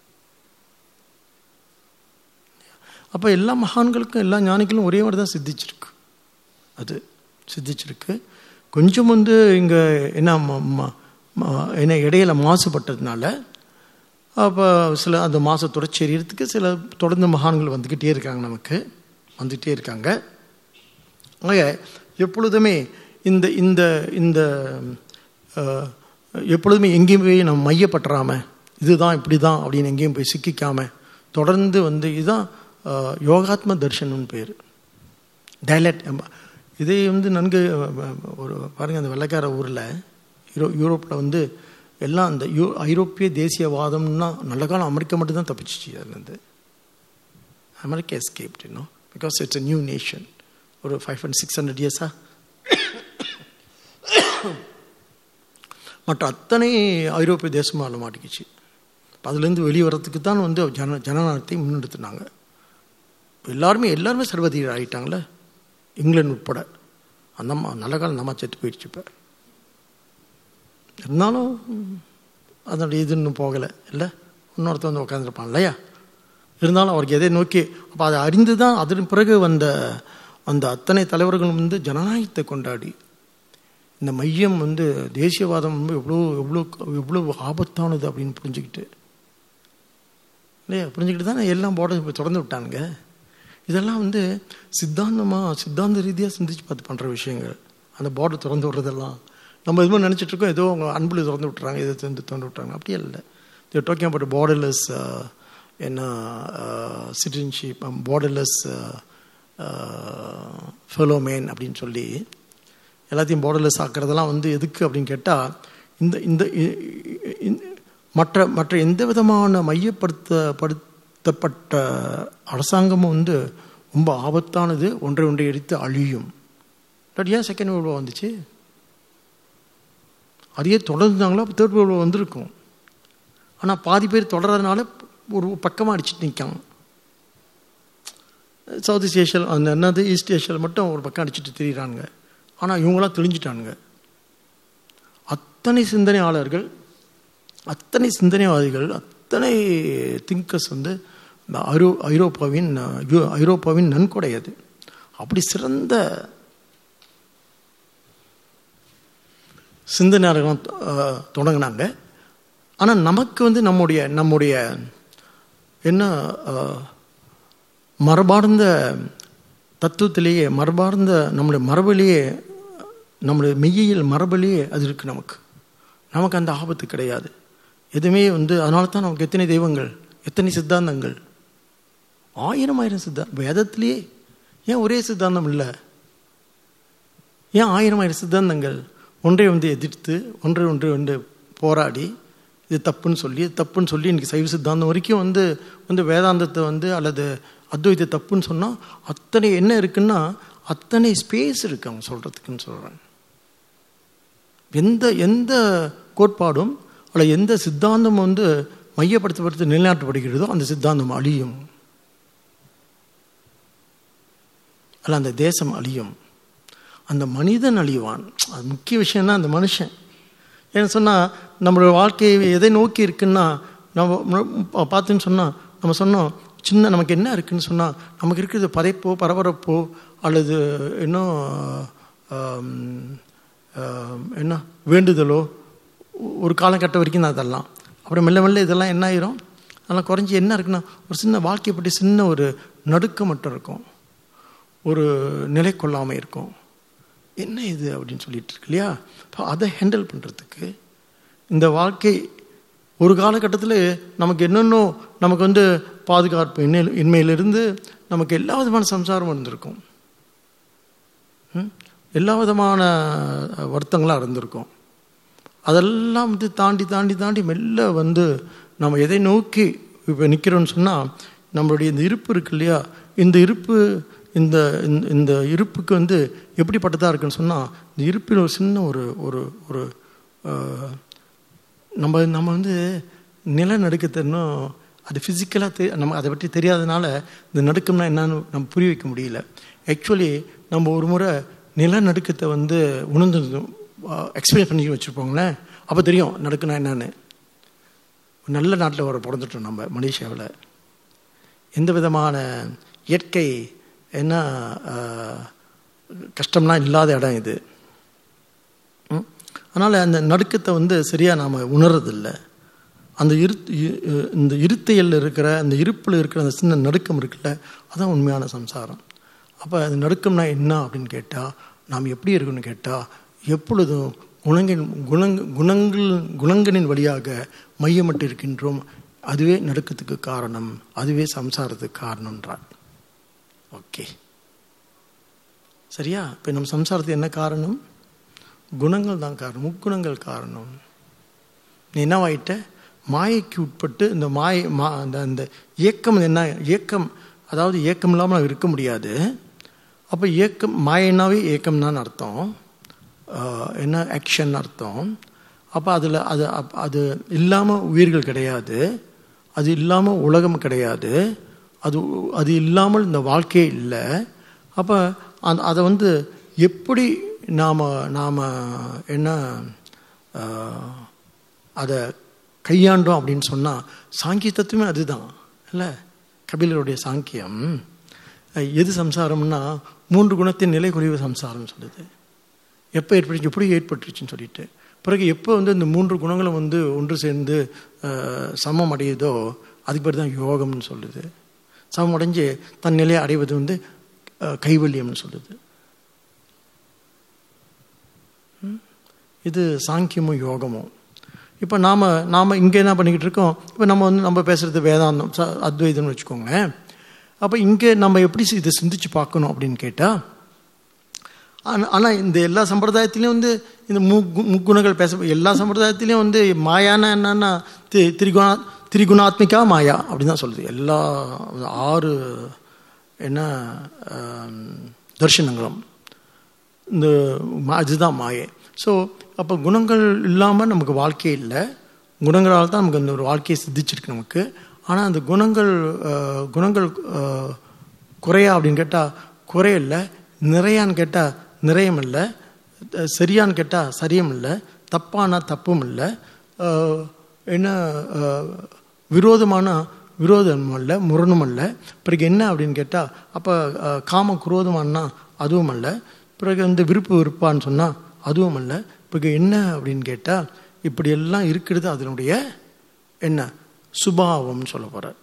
அப்போ எல்லா மகான்களுக்கும் எல்லா ஞானிகளும் ஒரே மாதிரி தான் சித்திச்சிருக்கு அது சித்திச்சிருக்கு கொஞ்சம் வந்து இங்கே என்ன ம- ம- ம- என்ன இடையில மாசுபட்டதுனால அப்போ சில அந்த மாச தொடர்ச்செறியறதுக்கு சில தொடர்ந்து மகான்கள் வந்துக்கிட்டே இருக்காங்க நமக்கு வந்துக்கிட்டே இருக்காங்க ஆக எப்பொழுதுமே இந்த இந்த இந்த அஹ், எப்பொழுதுமே எங்கேயும் போய் நம்ம மையப்பட்டுறாம இதுதான் இப்படி தான் அப்படின்னு எங்கேயும் போய் சிக்கிக்காம தொடர்ந்து வந்து இதுதான் அஹ், யோகாத்ம தர்ஷனம்னு பேர் டைலட் இதே வந்து நன்கு அஹ், ஒரு பாருங்க அந்த வெள்ளைக்கார ஊரில் யூரோ யூரோப்பில் வந்து எல்லாம் அந்த யூ ஐரோப்பிய தேசியவாதம்னா நல்ல காலம் அமெரிக்கா மட்டும்தான் தப்பிச்சிச்சு அதுலேருந்து அமெரிக்கா எஸ்கேப்ட் இன்னும் because it's a new nation ஒரு ஃபைவ் ஹண்ட்ரட் சிக்ஸ் ஹண்ட்ரட் இயர்ஸா மற்ற அத்தனை ஐரோப்பிய தேசமும் அதில் மாட்டிக்கிச்சு அப்ப அதுலேருந்து வெளியே வர்றதுக்கு தான் வந்து ஜன ஜனநாயகத்தை முன்னெடுத்துனாங்க இப்ப எல்லாருமே எல்லாருமே சர்வதீர ஆகிட்டாங்களே இங்கிலாந்து உட்பட அந்த அம்மா நல்ல காலம் நம்ம செத்து போயிடுச்சு இப்போ இருந்தாலும் அதனுடைய இது இன்னும் போகலை இல்லை இன்னொருத்தர் வந்து உட்காந்துருப்பான் இல்லையா இருந்தாலும் அவருக்கு எதை நோக்கி அப்போ அதை அறிந்து தான் அதன் பிறகு வந்த அந்த அத்தனை தலைவர்களும் வந்து ஜனநாயகத்தை கொண்டாடி இந்த மையம் வந்து தேசியவாதம் வந்து எவ்வளோ எவ்வளோ எவ்வளோ ஆபத்தானது அப்படின்னு புரிஞ்சுக்கிட்டு இல்லையா புரிஞ்சுக்கிட்டு தானே எல்லாம் போட இப்போ தொடர்ந்து விட்டானுங்க இதெல்லாம் வந்து சித்தாந்தமாக சித்தாந்த ரீதியாக சிந்திச்சு பார்த்து பண்ணுற விஷயங்கள் அந்த பார்டர் திறந்து விடுறதெல்லாம் நம்ம எதுவும் நினச்சிட்டு இருக்கோம் ஏதோ அவங்க அன்பில் திறந்து விட்டுறாங்க இதை திறந்து திறந்து விட்டுறாங்க அப்படியே இல்லை தேர் டாக்கிங் அபவுட் பார்டர்லெஸ் என்ன சிட்டிசன்ஷிப் பார்டர்லெஸ் ஃபெலோமேன் அப்படின்னு சொல்லி எல்லாத்தையும் பார்டர்லெஸ் ஆக்கிறதெல்லாம் வந்து எதுக்கு அப்படின்னு கேட்டால் இந்த இந்த மற்ற மற்ற எந்த விதமான மையப்படுத்தப்படுத்தப்பட்ட அரசாங்கமும் வந்து ரொம்ப ஆபத்தானது ஒன்றை ஒன்றை எடுத்து அழியும் பட் ஏன் செகண்ட் வேர்ல்டு வந்துச்சு அதையே தொடர்ந்தாங்களோ அப்போ தேர்ட் வேர்ல்டு வந்திருக்கும் ஆனால் பாதி பேர் தொடர்றதுனால ஒரு பக்கமாக அடிச்சுட்டு நிற்காங்க சவுத் ஈஸ்ட் ஏஷியா அந்த என்னது ஈஸ்ட் ஏஷியாவில் மட்டும் ஒரு பக்கம் அடிச்சுட்டு திரியிறாங்க ஆனால் இவங்களாம் தெளிஞ்சிட்டானுங்க அத்தனை சிந்தனையாளர்கள் அத்தனை சிந்தனைவாதிகள் அத்தனை திங்கர்ஸ் வந்து இந்த ஐரோ ஐரோப்பாவின் ஐரோப்பாவின் நன்கொடை அது அப்படி சிறந்த சிந்தனையாளர்களும் தொடங்கினாங்க ஆனால் நமக்கு வந்து நம்முடைய நம்முடைய என்ன மரபார்ந்த தத்துவத்திலேயே மரபார்ந்த நம்முடைய மரபிலேயே நம்முடைய மெய்யியல் மரபிலேயே அது இருக்குது நமக்கு நமக்கு அந்த ஆபத்து கிடையாது எதுவுமே வந்து அதனால தான் நமக்கு எத்தனை தெய்வங்கள் எத்தனை சித்தாந்தங்கள் ஆயிரம் ஆயிரம் சித்தாந்தம் வேதத்திலேயே ஏன் ஒரே சித்தாந்தம் இல்லை ஏன் ஆயிரம் ஆயிரம் சித்தாந்தங்கள் ஒன்றை வந்து எதிர்த்து ஒன்றை ஒன்றை வந்து போராடி இது தப்புன்னு சொல்லி இது தப்புன்னு சொல்லி இன்னைக்கு சைவ சித்தாந்தம் வரைக்கும் வந்து வந்து வேதாந்தத்தை வந்து அல்லது அத்வைத்தை தப்புன்னு சொன்னால் அத்தனை என்ன இருக்குன்னா அத்தனை ஸ்பேஸ் இருக்கு அவங்க சொல்கிறதுக்குன்னு சொல்கிறேன் எந்த எந்த கோட்பாடும் அல்ல எந்த சித்தாந்தம் வந்து மையப்படுத்தப்படுத்தி நிலைநாட்டப்படுகிறதோ அந்த சித்தாந்தம் அழியும் அல்ல அந்த தேசம் அழியும் அந்த மனிதன் அழிவான் அது முக்கிய விஷயம்னா அந்த மனுஷன் ஏன்னு சொன்னால் நம்மளோட வாழ்க்கை எதை நோக்கி இருக்குன்னா நம்ம பார்த்துன்னு சொன்னால் நம்ம சொன்னோம் சின்ன நமக்கு என்ன இருக்குன்னு சொன்னால் நமக்கு இருக்கிறது பதைப்போ பரபரப்போ அல்லது இன்னும் என்ன வேண்டுதலோ ஒரு காலகட்டம் வரைக்கும் தான் அதெல்லாம் அப்புறம் மெல்ல மெல்ல இதெல்லாம் என்ன ஆயிரும் அதெல்லாம் குறைஞ்சி என்ன இருக்குன்னா ஒரு சின்ன வாழ்க்கையை பற்றி சின்ன ஒரு நடுக்கம் மட்டும் இருக்கும் ஒரு நிலை கொள்ளாமல் இருக்கும் என்ன இது அப்படின்னு சொல்லிட்டு இருக்கு இல்லையா இப்போ அதை ஹேண்டில் பண்ணுறதுக்கு இந்த வாழ்க்கை ஒரு காலகட்டத்தில் நமக்கு என்னென்னோ நமக்கு வந்து பாதுகாப்பு இன்மை இன்மையிலிருந்து நமக்கு எல்லா விதமான சம்சாரமும் இருந்திருக்கும் எல்லா விதமான வருத்தங்களாக இருந்திருக்கும் அதெல்லாம் வந்து தாண்டி தாண்டி தாண்டி மெல்ல வந்து நம்ம எதை நோக்கி இப்போ நிற்கிறோன்னு சொன்னால் நம்மளுடைய இந்த இருப்பு இருக்கு இல்லையா இந்த இருப்பு இந்த இந்த இருப்புக்கு வந்து எப்படிப்பட்டதாக இருக்குன்னு சொன்னால் இந்த இருப்பில் ஒரு சின்ன ஒரு ஒரு ஒரு நம்ம நம்ம வந்து நிலநடுக்கத்தை இன்னும் அது ஃபிசிக்கலாக தெ நம்ம அதை பற்றி தெரியாதனால இந்த நடுக்கம்னா என்னன்னு நம்ம புரிய வைக்க முடியல ஆக்சுவலி நம்ம ஒரு முறை நிலநடுக்கத்தை வந்து உணர்ந்து எக்ஸ்பிளைன் பண்ணி வச்சுருப்போங்களேன் அப்போ தெரியும் நடுக்குனா என்னன்னு நல்ல நாட்டில் வர பிறந்துட்டோம் நம்ம மலேசியாவில் எந்த விதமான இயற்கை என்ன கஷ்டம்லாம் இல்லாத இடம் இது அதனால் அந்த நடுக்கத்தை வந்து சரியாக நாம் உணர்றதில்லை அந்த இரு இந்த இருத்தையில் இருக்கிற அந்த இருப்பில் இருக்கிற அந்த சின்ன நடுக்கம் இருக்குல்ல அதான் உண்மையான சம்சாரம் அப்போ அந்த நடுக்கம்னா என்ன அப்படின்னு கேட்டால் நாம் எப்படி இருக்குன்னு கேட்டால் எப்பொழுதும் குணங்கின் குணங் குணங்கள் குணங்களின் வழியாக மையமிட்டு இருக்கின்றோம் அதுவே நடுக்கத்துக்கு காரணம் அதுவே சம்சாரத்துக்கு காரணம்ன்றார் ஓகே சரியா இப்போ நம்ம சம்சாரத்துக்கு என்ன காரணம் குணங்கள் தான் காரணம் முக்குணங்கள் காரணம் நீ என்னவாயிட்ட மாயைக்கு உட்பட்டு இந்த மாயை மா அந்த அந்த இயக்கம் என்ன இயக்கம் அதாவது இயக்கம் இல்லாமல் இருக்க முடியாது அப்போ இயக்கம் மாயனாவே இயக்கம் தான் அர்த்தம் என்ன ஆக்ஷன் அர்த்தம் அப்போ அதில் அது அது இல்லாமல் உயிர்கள் கிடையாது அது இல்லாமல் உலகம் கிடையாது அது அது இல்லாமல் இந்த வாழ்க்கையே இல்லை அப்போ அந்த அதை வந்து எப்படி நாம் நாம் என்ன ஆஹ், அதை கையாண்டோம் அப்படின்னு சொன்னால் சாங்கிய தத்துவமே அதுதான் இல்லை கபிலருடைய சாங்கியம் அஹ், எது சம்சாரம்னா மூன்று குணத்தின் நிலை குறைவு சம்சாரம்னு சொல்லுது எப்போ ஏற்பட்டுச்சு எப்படி ஏற்பட்டுருச்சுன்னு சொல்லிட்டு பிறகு எப்போ வந்து இந்த மூன்று குணங்களும் வந்து ஒன்று சேர்ந்து அஹ், சமம் அடையுதோ அதுக்கு பேர் தான் யோகம்னு சொல்லுது சமம் அடைஞ்சு தன் நிலையை அடைவது வந்து அஹ், கைவல்யம்னு சொல்லுது ம்? இது சாங்கியமும் யோகமும் இப்போ நாம் நாம் இங்கே என்ன பண்ணிக்கிட்டு இருக்கோம் இப்போ நம்ம வந்து நம்ம பேசுகிறது வேதாந்தம் ச- அத்வைதம்னு வச்சுக்கோங்களேன் அப்போ இங்கே நம்ம எப்படி இதை சிந்திச்சு பார்க்கணும் அப்படின்னு கேட்டால் ஆனால் இந்த எல்லா சம்பிரதாயத்திலையும் வந்து இந்த முக்கு முக்குணங்கள் பேச எல்லா சம்பிரதாயத்திலையும் வந்து மாயானா என்னன்னா தி திரிகுணா திரிகுணாத்மிகா மாயா அப்படின்னு தான் சொல்லுது எல்லா ஆறு என்ன ஆம், தர்ஷனங்களும் இந்த மா இதுதான் மாயை ஸோ அப்போ குணங்கள் இல்லாமல் நமக்கு வாழ்க்கையே இல்லை குணங்களால் தான் நமக்கு அந்த ஒரு வாழ்க்கையை சித்திச்சிருக்கு நமக்கு ஆனால் அந்த குணங்கள் அஹ், குணங்கள் அஹ், குறையா அப்படின்னு கேட்டால் குறையில்லை நிறையான்னு கேட்டால் நிறையம் இல்லை அஹ், சரியான்னு கேட்டால் சரியும் இல்லை தப்பானா தப்பும் இல்லை அஹ், என்ன அஹ், விரோதமான விரோதமும் அல்ல முரணும் அல்ல பிறகு என்ன அப்படின்னு கேட்டால் அப்போ காம குரோதமானா அதுவும் அல்ல பிறகு வந்து விருப்பு விருப்பான்னு சொன்னால் அதுவும் அல்ல பிறகு என்ன அப்படின்னு கேட்டால் இப்படி எல்லாம் இருக்கிறது அதனுடைய என்ன சுபாவம்னு சொல்ல போகிறார்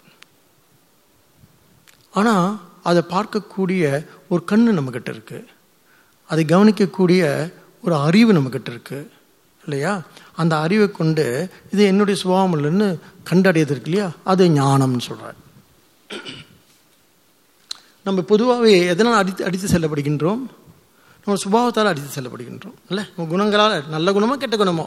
ஆனால் அதை பார்க்கக்கூடிய ஒரு கண்ணு நம்மக்கிட்ட இருக்கு அதை கவனிக்கக்கூடிய ஒரு அறிவு நம்மக்கிட்ட இருக்கு இல்லையா அந்த அறிவை கொண்டு இது என்னுடைய சுபாவம் இல்லைன்னு கண்டடையது இருக்கு இல்லையா அது ஞானம்னு சொல்கிறார் நம்ம பொதுவாகவே எதனால் அடித்து அடித்து செல்லப்படுகின்றோம் நம்ம சுபாவத்தால் அடித்து செல்லப்படுகின்றோம் இல்லை நம்ம குணங்களால் நல்ல குணமோ கெட்ட குணமோ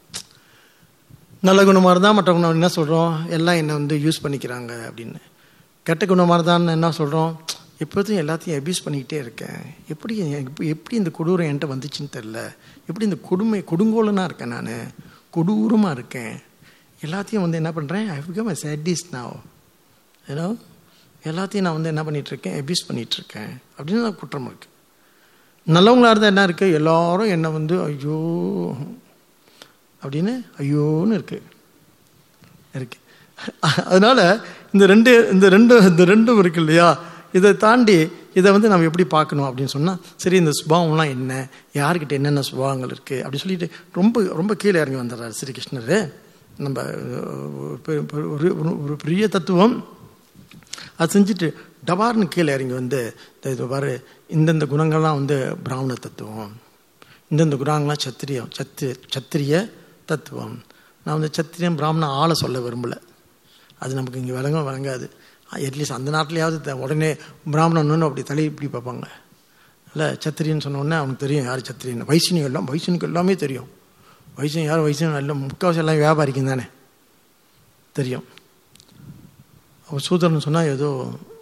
நல்ல குணமாக இருந்தால் மற்றவங்க என்ன சொல்கிறோம் எல்லாம் என்னை வந்து யூஸ் பண்ணிக்கிறாங்க அப்படின்னு கெட்ட குணமாக இருந்தான்னு என்ன சொல்கிறோம் எப்போதும் எல்லாத்தையும் அபியூஸ் பண்ணிக்கிட்டே இருக்கேன் எப்படி எப்படி எப்படி இந்த கொடூரம் என்கிட்ட வந்துச்சுன்னு தெரில எப்படி இந்த கொடுமை கொடுங்கோலனாக இருக்கேன் நான் கொடூரமாக இருக்கேன் எல்லாத்தையும் வந்து என்ன பண்ணுறேன் ஐ பிகம் சேட்டிஸ் நாவ் ஏன்னா எல்லாத்தையும் நான் வந்து என்ன பண்ணிட்டு இருக்கேன் அபியூஸ் பண்ணிட்டு இருக்கேன் அப்படின்னு தான் குற்றம் இருக்கு நல்லவங்களா இருந்தால் என்ன இருக்கு எல்லாரும் என்னை வந்து ஐயோ அப்படின்னு ஐயோன்னு இருக்கு இருக்கு அதனால இந்த ரெண்டு இந்த ரெண்டு இந்த ரெண்டும் இருக்கு இல்லையா இதை தாண்டி இதை வந்து நம்ம எப்படி பார்க்கணும் அப்படின்னு சொன்னால் சரி இந்த சுபாவம்லாம் என்ன யாருக்கிட்ட என்னென்ன சுபாவங்கள் இருக்குது அப்படி சொல்லிட்டு ரொம்ப ரொம்ப கீழே இறங்கி வந்துடுறாரு ஸ்ரீகிருஷ்ணர் நம்ம அஹ், பெ- பெ- ஒரு ஒரு பெரிய தத்துவம் அது செஞ்சுட்டு டபார்னு கீழே இறங்கி வந்து இந்த இது பாரு இந்தந்த குணங்கள்லாம் வந்து பிராமண தத்துவம் இந்தந்த குணங்கள்லாம் சத்திரியம் சத்திரிய சத்திரிய தத்துவம் நான் வந்து சத்திரியம் பிராமண ஆளை சொல்ல விரும்பலை அது நமக்கு இங்கே விளங்க விளங்காது அட்லீஸ்ட் அந்த நாட்டிலேயாவது த- உடனே பிராமணன்னு அப்படி தலை இப்படி பார்ப்பாங்க இல்லை சத்திரியன்னு சொன்ன உடனே அவனுக்கு தெரியும் யார் சத்திரியன் வைசினி எல்லாம் வைசினுக்கு எல்லாமே தெரியும் வைசினி யார் வைசினி எல்லாம் முக்கால்வாசி எல்லாம் வியாபாரிக்கும் தானே தெரியும் அவன் சூத்திரன் சொன்னால் ஏதோ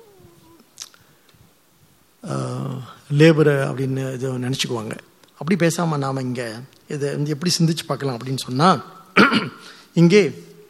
லேபரு அப்படின்னு ஏதோ நினச்சிக்குவாங்க அப்படி பேசாமல் நாம் இங்கே இதை வந்து எப்படி சிந்திச்சு பார்க்கலாம் அப்படின்னு சொன்னால் இங்கே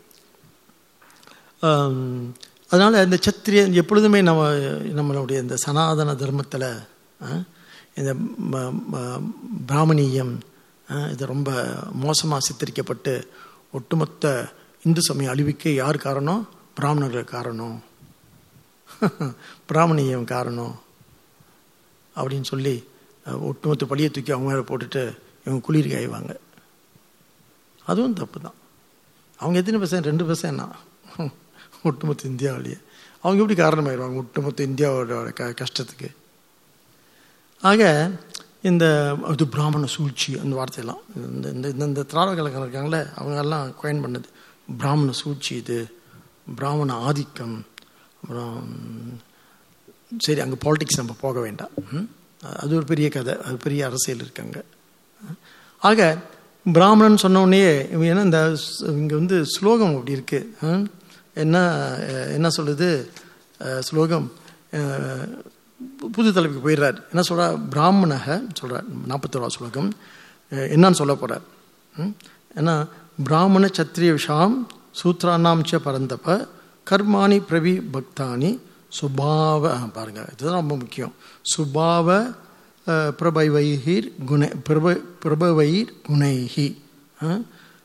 ஆம், அதனால இந்த சத்திரிய எப்பொழுதுமே நம்ம நம்மளுடைய இந்த சனாதன தர்மத்தில் இந்த ம- ம- பிராமணியம் ஆ, இது ரொம்ப மோசமாக சித்தரிக்கப்பட்டு ஒட்டுமொத்த இந்து சமய அழிவுக்கே யார் காரணம் பிராமணர்கள் காரணம் பிராமணியம் காரணம் அப்படின்னு சொல்லி அஹ், ஒட்டுமொத்த பழியை தூக்கி அவங்க மேலே போட்டுட்டு இவங்க குளிர் காய்வாங்க அதுவும் தப்பு தான் அவங்க எத்தனை பர்சன்ட் ரெண்டு பர்சன்ட் தான் ஒட்டுமொத்த இந்தியாவிலேயே அவங்க எப்படி காரணமாயிருவாங்க ஒட்டுமொத்த இந்தியாவோட க கஷ்டத்துக்கு ஆக இந்த இது பிராமண சூழ்ச்சி அந்த வார்த்தையெல்லாம் இந்த இந்த இந்த இந்த திராவிட கலக்கம் இருக்காங்களே அவங்கெல்லாம் கோயின் பண்ணது பிராமண சூழ்ச்சி இது பிராமண ஆதிக்கம் அப்புறம் சரி அங்கே பாலிடிக்ஸ் நம்ம போக வேண்டாம் ம்? அது ஒரு பெரிய கதை அது பெரிய அரசியல் இருக்காங்க ஆக பிராமணன் சொன்ன உடனே இவன் என்ன இந்த இங்கே வந்து ஸ்லோகம் அப்படி இருக்கு ம்? என்ன அஹ், என்ன சொல்லுது அஹ், ஸ்லோகம் அஹ், புது தலைப்புக்கு போயிடுறார் என்ன சொல்றா பிராமணக சொல்றார் நாற்பத்தோரா ஸ்லோகம் அஹ், என்னன்னு சொல்ல போறார் ம்? ஏன்னா பிராமண சத்திரிய விஷாம் சூத்ரானாம் ச பரந்தப கர்மாணி பிரவி பக்தானி சுபாவ ஆ, பாருங்க இதுதான் ரொம்ப முக்கியம் சுபாவ அஹ், பிரபைவைஹிர் குண பிரப பிரபவைர் குணைஹி ஆ?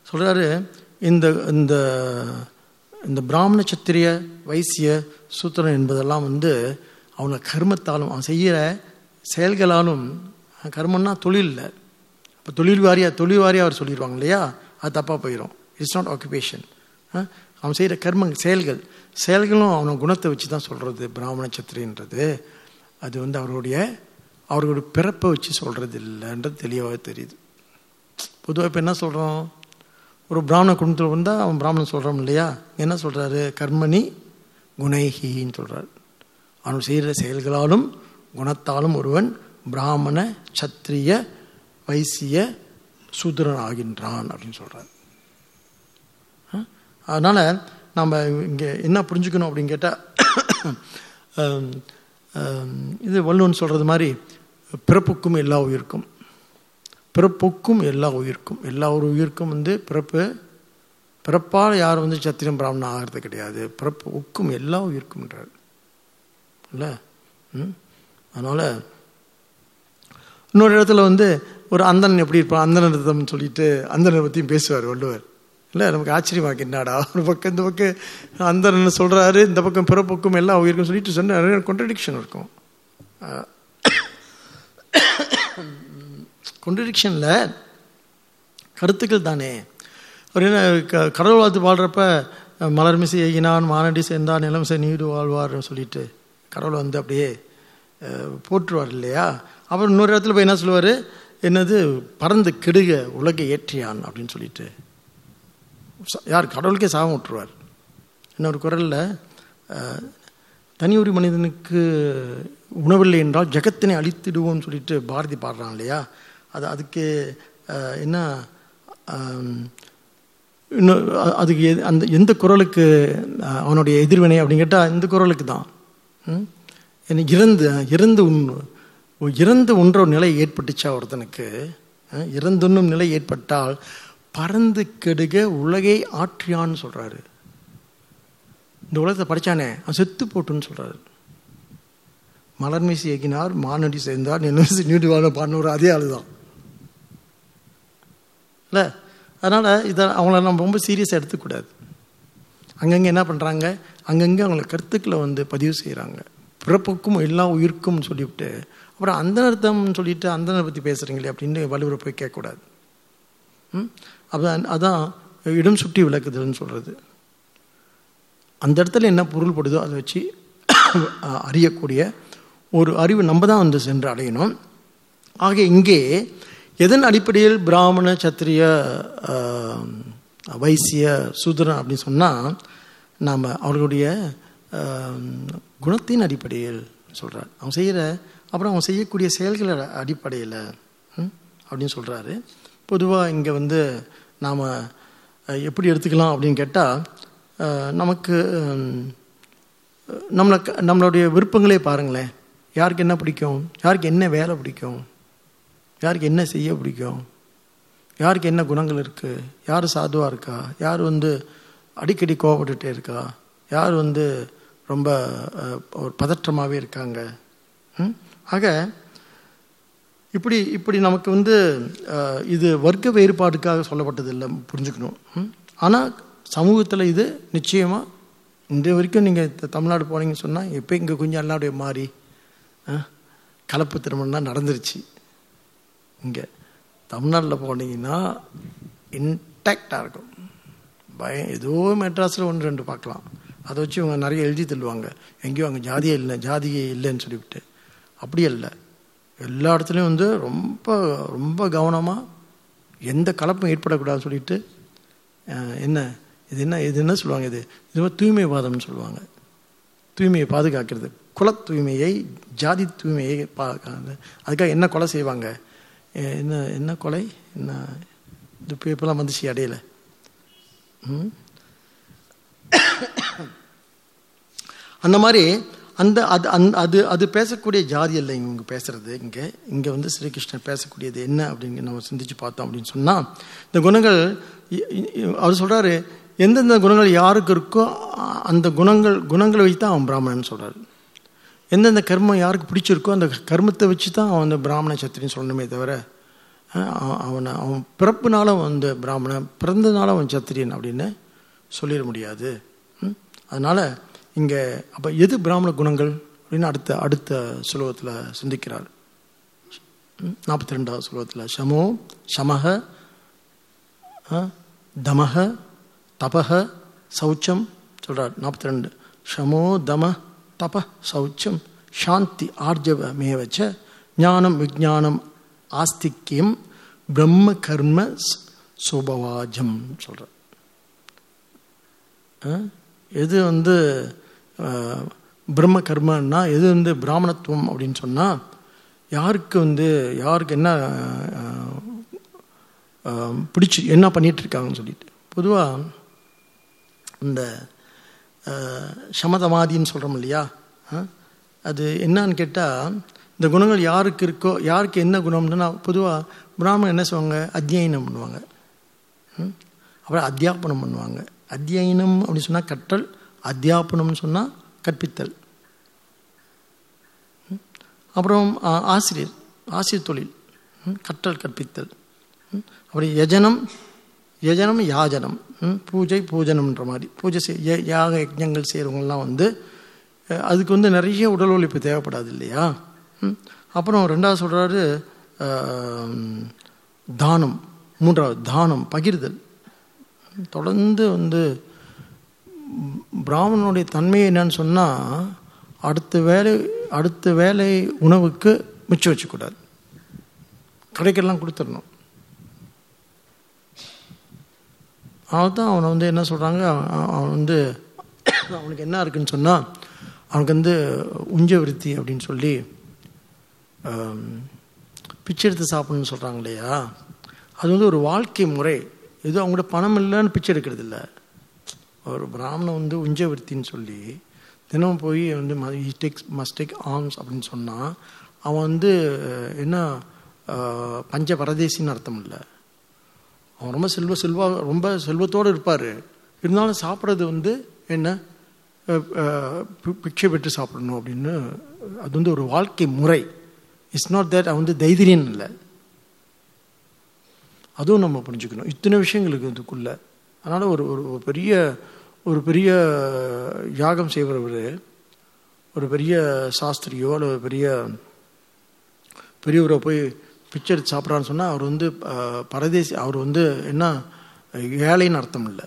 சொல்கிறாரு இந்த இந்த இந்த பிராமண சத்திரிய வைசிய சூத்திரன் என்பதெல்லாம் வந்து அவனை கர்மத்தாலும் அவன் செய்கிற செயல்களாலும் கர்மம்னா தொழில் இல்லை இப்போ தொழில் வாரியாக தொழில் வாரியாக அவர் சொல்லிடுவாங்க இல்லையா அது தப்பாக போயிடும் இட்ஸ் நாட் ஆக்குபேஷன் அவன் செய்கிற கர்ம செயல்கள் செயல்களும் அவனை குணத்தை வச்சு தான் சொல்கிறது பிராமண சத்திரின்றது அது வந்து அவருடைய அவர்களுடைய பிறப்பை வச்சு சொல்கிறது இல்லைன்றது தெளிவாக தெரியுது பொதுவாக இப்போ என்ன சொல்கிறோம் ஒரு பிராமண குடும்பத்தில் வந்தால் அவன் பிராமணன் சொல்கிறோம் இல்லையா என்ன சொல்கிறாரு கர்மணி குணைஹின்னு சொல்கிறார் அவன் செய்கிற செயல்களாலும் குணத்தாலும் ஒருவன் பிராமண சத்திரிய வைசிய சூத்திரன் ஆகின்றான் அப்படின்னு சொல்கிறார் அதனால் நம்ம இங்கே என்ன புரிஞ்சுக்கணும் அப்படின்னு கேட்டால் இது வள்ளுவன் சொல்கிறது மாதிரி பிறப்புக்கும் எல்லா உயிருக்கும் பிறப்புக்கும் எல்லா உயிருக்கும் எல்லா ஒரு உயிருக்கும் வந்து பிறப்பு பிறப்பால் யார் வந்து சத்திரம் பிராமணன் ஆகிறது கிடையாது பிறப்பு உக்கும் எல்லா உயிருக்கும்ன்றார் இல்லை ம் அதனால் இன்னொரு இடத்துல வந்து ஒரு அந்தன் எப்படி இருப்பான் அந்தனர்த்தம்னு சொல்லிட்டு அந்தனை பற்றியும் பேசுவார் வள்ளுவர் இல்லை நமக்கு ஆச்சரியமாக என்னடா ஒரு பக்கம் இந்த பக்கம் அந்தன் சொல்கிறாரு இந்த பக்கம் பிறப்புக்கும் எல்லா உயிருக்கும் சொல்லிட்டு சொன்ன நிறைய கொன்ட்ரடிக்ஷன் இருக்கும் கொன்ட்ரடிக்ஷனில் கருத்துக்கள் தானே அவர் என்ன க கடவுள் வாழ்த்து பாடுறப்ப மலர் மிசை ஏகினான் மானடி சேர்ந்தான் நிலமிசை நீடு வாழ்வார்னு சொல்லிட்டு கடவுளை வந்து அப்படியே போற்றுவார் இல்லையா அப்புறம் இன்னொரு இடத்துல போய் என்ன சொல்லுவார் என்னது பறந்து கெடுக உலகை ஏற்றியான் அப்படின்னு சொல்லிட்டு யார் கடவுளுக்கே சாபம் விட்டுருவார் இன்னொரு குரலில் தனியொரு மனிதனுக்கு உணவில்லை என்றால் ஜெகத்தினை அழித்திடுவோம்னு சொல்லிட்டு பாரதி பாடுறான் இல்லையா அது அதுக்கு என்ன இன்னும் அதுக்கு அந்த எந்த குரலுக்கு அவனுடைய எதிர்வினை அப்படின்னு கேட்டால் இந்த குரலுக்கு தான் இறந்து இறந்து உண் இறந்து உன்ற நிலை ஏற்பட்டுச்சா ஒருத்தனுக்கு இறந்துண்ணும் நிலை ஏற்பட்டால் பறந்து கெடுக உலகை ஆற்றியான்னு சொல்கிறாரு இந்த உலகத்தை படித்தானே அவன் செத்து போட்டுன்னு சொல்கிறாரு மலர் மீசி ஏகினார் மானடி சேர்ந்தார் நினைவு நீடுவான பாடினவர் அதே ஆள் தான் இல்லை அதனால் இதை அவங்கள நம்ம ரொம்ப சீரியஸாக எடுத்துக்கூடாது அங்கங்கே என்ன பண்ணுறாங்க அங்கங்கே அவங்கள கருத்துக்களை வந்து பதிவு செய்கிறாங்க பிறப்புக்கும் எல்லா உயிருக்கும் சொல்லிவிட்டு அப்புறம் அந்த அர்த்தம்னு சொல்லிட்டு அந்தனை பற்றி பேசுகிறீங்களே அப்படின்னு வலுவரை போய் கேட்கக்கூடாது ம் அதான் அதான் இடம் சுட்டி விளக்குதல்னு சொல்கிறது அந்த இடத்துல என்ன பொருள் படுதோ அதை வச்சு அறியக்கூடிய ஒரு அறிவு நம்ம தான் வந்து சென்று அடையணும் ஆக இங்கே எதன் அடிப்படையில் பிராமண சத்திரிய வைசிய சூதரன் அப்படின்னு சொன்னால் நாம் அவர்களுடைய குணத்தின் அடிப்படையில் சொல்கிறார் அவன் செய்கிற அப்புறம் அவன் செய்யக்கூடிய செயல்கள் அடிப்படையில் அப்படின்னு சொல்கிறாரு பொதுவாக இங்கே வந்து நாம் எப்படி எடுத்துக்கலாம் அப்படின்னு கேட்டால் நமக்கு நம்மளை நம்மளுடைய விருப்பங்களே பாருங்களேன் யாருக்கு என்ன பிடிக்கும் யாருக்கு என்ன வேலை பிடிக்கும் யாருக்கு என்ன செய்ய பிடிக்கும் யாருக்கு என்ன குணங்கள் இருக்குது யார் சாதுவாக இருக்கா யார் வந்து அடிக்கடி கோவப்பட்டுட்டே இருக்கா யார் வந்து ரொம்ப ஒரு பதற்றமாகவே இருக்காங்க ஆக இப்படி இப்படி நமக்கு வந்து இது வர்க்க வேறுபாடுக்காக சொல்லப்பட்டது இல்லை புரிஞ்சுக்கணும் ஆனால் சமூகத்தில் இது நிச்சயமாக இந்த வரைக்கும் நீங்கள் தமிழ்நாடு போனீங்கன்னு சொன்னால் எப்போ இங்கே கொஞ்சம் எல்லாருடைய மாறி கலப்பு திருமணம் தான் நடந்துருச்சு இங்கே தமிழ்நாட்டில் போனீங்கன்னா இன்டாக்டாக இருக்கும் பயம் ஏதோ மெட்ராஸில் ஒன்று ரெண்டு பார்க்கலாம் அதை வச்சு இவங்க நிறைய எழுதி தள்ளுவாங்க எங்கேயும் அங்கே ஜாதியே இல்லை ஜாதியே இல்லைன்னு சொல்லிவிட்டு அப்படி இல்லை எல்லா இடத்துலையும் வந்து ரொம்ப ரொம்ப கவனமாக எந்த கலப்பும் ஏற்படக்கூடாதுன்னு சொல்லிட்டு என்ன இது என்ன இது என்ன சொல்லுவாங்க இது இது தூய்மைவாதம்னு சொல்லுவாங்க தூய்மையை பாதுகாக்கிறது குல தூய்மையை ஜாதி தூய்மையை பாதுகாக்கிறது அதுக்காக என்ன கொலை செய்வாங்க என்ன என்ன கொலை என்ன இது இப்போலாம் வந்துச்சு இடையில அந்த மாதிரி அந்த அது அந் அது அது பேசக்கூடிய ஜாதி இல்லை இவங்க பேசுறது இங்கே இங்கே வந்து ஸ்ரீகிருஷ்ணன் பேசக்கூடியது என்ன அப்படின்னு நம்ம சிந்திச்சு பார்த்தோம் அப்படின்னு சொன்னால் இந்த குணங்கள் அவர் சொல்கிறாரு எந்தெந்த குணங்கள் யாருக்கு இருக்கோ அந்த குணங்கள் குணங்களை வச்சு தான் அவன் பிராமணன் சொல்கிறாரு எந்தெந்த கர்மம் யாருக்கு பிடிச்சிருக்கோ அந்த கர்மத்தை வச்சு தான் அவன் வந்து பிராமண சத்திரின்னு சொல்லணுமே தவிர அஹ் அவனை அவன் பிறப்புனால வந்து பிராமணன் பிறந்ததுனால அவன் சத்திரியன் அப்படின்னு சொல்லிட முடியாது ம்? அதனால இங்கே அப்போ எது பிராமண குணங்கள் அப்படின்னு அடுத்த அடுத்த சுலோகத்தில் சிந்திக்கிறார் நாற்பத்தி ரெண்டாவது சுலோகத்தில் சமோ சமக அஹ், தமக தபக சௌச்சம் சொல்றார் நாற்பத்தி ரெண்டு ஷமோ தம தப சௌச்சம் சாந்தி ஆர்ஜவ மேவச்ச ஞானம் விஜானம் ஆஸ்திக்கியம் பிரம்ம கர்ம ஸ்- சுபவாஜம் சொல்றார் அஹ், எது வந்து அஹ், பிரம்ம கர்மன்னா எது வந்து பிராமணத்துவம் அப்படின்னு சொன்னால் யாருக்கு வந்து யாருக்கு என்ன அஹ், அஹ், பிடிச்சி என்ன பண்ணிட்டு இருக்காங்கன்னு சொல்லிட்டு பொதுவாக இந்த அஹ், சமதமாதின்னு சொல்கிறோம் இல்லையா அஹ், அது என்னன்னு கேட்டால் இந்த குணங்கள் யாருக்கு இருக்கோ யாருக்கு என்ன குணம்னா பொதுவாக பிராமணன் என்ன செய்வாங்க அத்தியனம் பண்ணுவாங்க ம்? அப்புறம் அத்தியாபனம் பண்ணுவாங்க அத்தியனம் அப்படின்னு சொன்னால் கற்றல் அத்தியாபனம்னு சொன்னால் கற்பித்தல் ம்? அப்புறம் ஆ, ஆசிரியர் ஆசிரியர் தொழில் ம்? கற்றல் கற்பித்தல் ம்? அப்புறம் யஜனம் யஜனம் யாஜனம் ம்? பூஜை பூஜனம்ன்ற மாதிரி பூஜை செய் ய- யாக யஜ்ஞங்கள் செய்கிறவங்கலாம் வந்து அஹ், அதுக்கு வந்து நிறைய உடல் உழைப்பு தேவைப்படாது இல்லையா ம்? அப்புறம் ரெண்டாவது சொல்கிறாரு தானம் மூன்றாவது தானம் பகிர்தல் தொடர்ந்து வந்து பிராமணனுடைய தன்மை என்னன்னு சொன்னால் அடுத்த வேலை அடுத்த வேலை உணவுக்கு மிச்சம் வச்சுக்கூடாது கடைக்கெல்லாம் கொடுத்துடணும் அவன் தான் அவனை வந்து என்ன சொல்கிறாங்க அவன் வந்து அவனுக்கு என்ன இருக்குன்னு சொன்னால் அவனுக்கு வந்து உஞ்ச விருத்தி அப்படின்னு சொல்லி ஆம், பிச்சை எடுத்து சாப்பிடணும்னு சொல்கிறாங்க இல்லையா அது வந்து ஒரு வாழ்க்கை முறை ஏதோ அவங்களோட பணம் இல்லைன்னு பிச்சை எடுக்கிறது இல்லை ஒரு பிராமணன் வந்து உஞ்ச விருத்தின்னு சொல்லி தினம் போய் வந்து டேக்ஸ் மஸ்ட் டேக் ஆர்ம்ஸ் அப்படின்னு சொன்னால் அவன் வந்து என்ன அஹ், பஞ்ச பரதேசின்னு அர்த்தம் இல்லை அவன் ரொம்ப செல்வ செல்வா ரொம்ப செல்வத்தோடு இருப்பார் இருந்தாலும் சாப்பிட்றது வந்து என்ன அஹ், அஹ், பி- பிச்சை பெற்று சாப்பிடணும் அப்படின்னு அது வந்து ஒரு வாழ்க்கை முறை இட்ஸ் நாட் தேட் அவன் வந்து தைரியன் இல்லை அதுவும் நம்ம புரிஞ்சுக்கணும் இத்தனை விஷயங்களுக்கு இதுக்குள்ள அதனால் ஒரு ஒரு ஒரு பெரிய ஒரு பெரிய யாகம் செய்கிறவர் ஒரு பெரிய சாஸ்திரியோ அல்லது ஒரு பெரிய பெரியவரை போய் பிச்சை எடுத்து சாப்பிட்றான்னு சொன்னால் அவர் வந்து அஹ், பரதேசி அவர் வந்து என்ன ஏழைன்னு அர்த்தம் இல்லை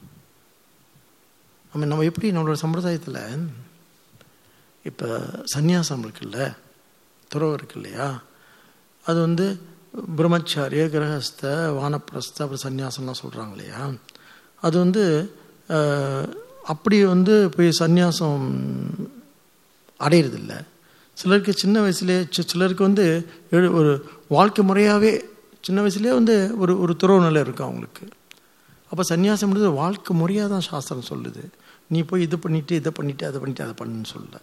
நம்ம நம்ம எப்படி நம்மளோட சம்பிரதாயத்தில் இப்போ சந்நியாசம் இருக்குல்ல துறவு இருக்கு இல்லையா அது வந்து பிரம்மச்சாரிய கிரகஸ்த வானப்பிரஸ்த அப்புறம் சந்நியாசம்லாம் சொல்கிறாங்க இல்லையா அது வந்து அஹ், அப்படி வந்து போய் சந்நியாசம் அடையிறதில்ல சிலருக்கு சின்ன வயசுலேயே சி- சிலருக்கு வந்து எழு- ஒரு வாழ்க்கை முறையாகவே சின்ன வயசுலேயே வந்து ஒரு ஒரு துறவு நிலை இருக்கும் அவங்களுக்கு அப்போ சன்னியாசம்ன்றது ஒரு வாழ்க்கை முறையாக தான் சாஸ்திரம் சொல்லுது நீ போய் இது பண்ணிட்டு இதை பண்ணிட்டு அதை பண்ணிட்டு அதை பண்ணுன்னு சொல்லல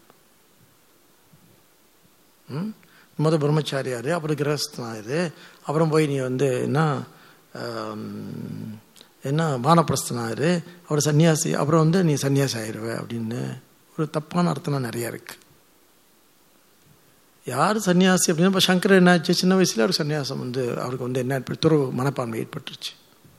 ம் முத பிரம்மச்சாரியார் அப்புறம் கிரகஸ்தனாரு அப்புறம் போய் நீ வந்து என்ன ஆம், என்ன வானப்பிரஸ்தனாரு அப்புறம் சன்னியாசி அப்புறம் வந்து நீ சன்னியாசி ஆயிடுவ அப்படின்னு ஒரு தப்பான அர்த்தம்லாம் நிறைய இருக்கு யார் சன்னியாசி அப்படின்னா இப்போ சங்கரர் என்னாச்சு சின்ன வயசுல அவருக்கு சன்னியாசம் வந்து அவருக்கு வந்து என்ன ஏற்பட்டு துறவு மனப்பான்மை ஏற்பட்டுருச்சு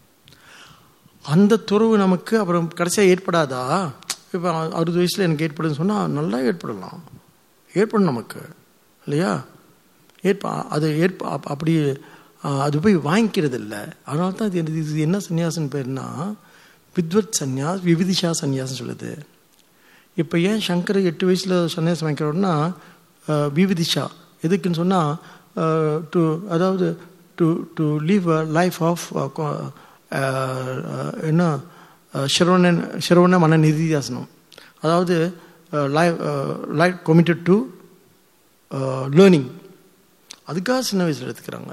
அந்த துறவு நமக்கு அப்புறம் கடைசியாக ஏற்படாதா இப்போ அறுபது வயசில் எனக்கு ஏற்படுதுன்னு சொன்னால் நல்லா ஏற்படலாம் ஏற்படும் நமக்கு இல்லையா ஏற்ப அது ஏற்ப அப்- அப்படி ஆஹ், அது போய் வாங்கிக்கிறது இல்லை அதனால தான் இது என்ன- இது என்ன சன்னியாசம் பேர்னா வித்வத் சந்நியாஸ் விவிதிஷா சந்நியாசம் சொல்லுது இப்போ ஏன் சங்கர் எட்டு வயசில் சன்னியாசம் வாங்கிக்கிறோம்னா விவிதிஷா எதுக்குன்னு சொன்னால் டு அதாவது to to leave a life of என்ன சிரவண சிரவண மன நிதியாசனம் அதாவது life life committed to learning அதுக்காக சின்ன வயசில் எடுத்துக்கிறாங்க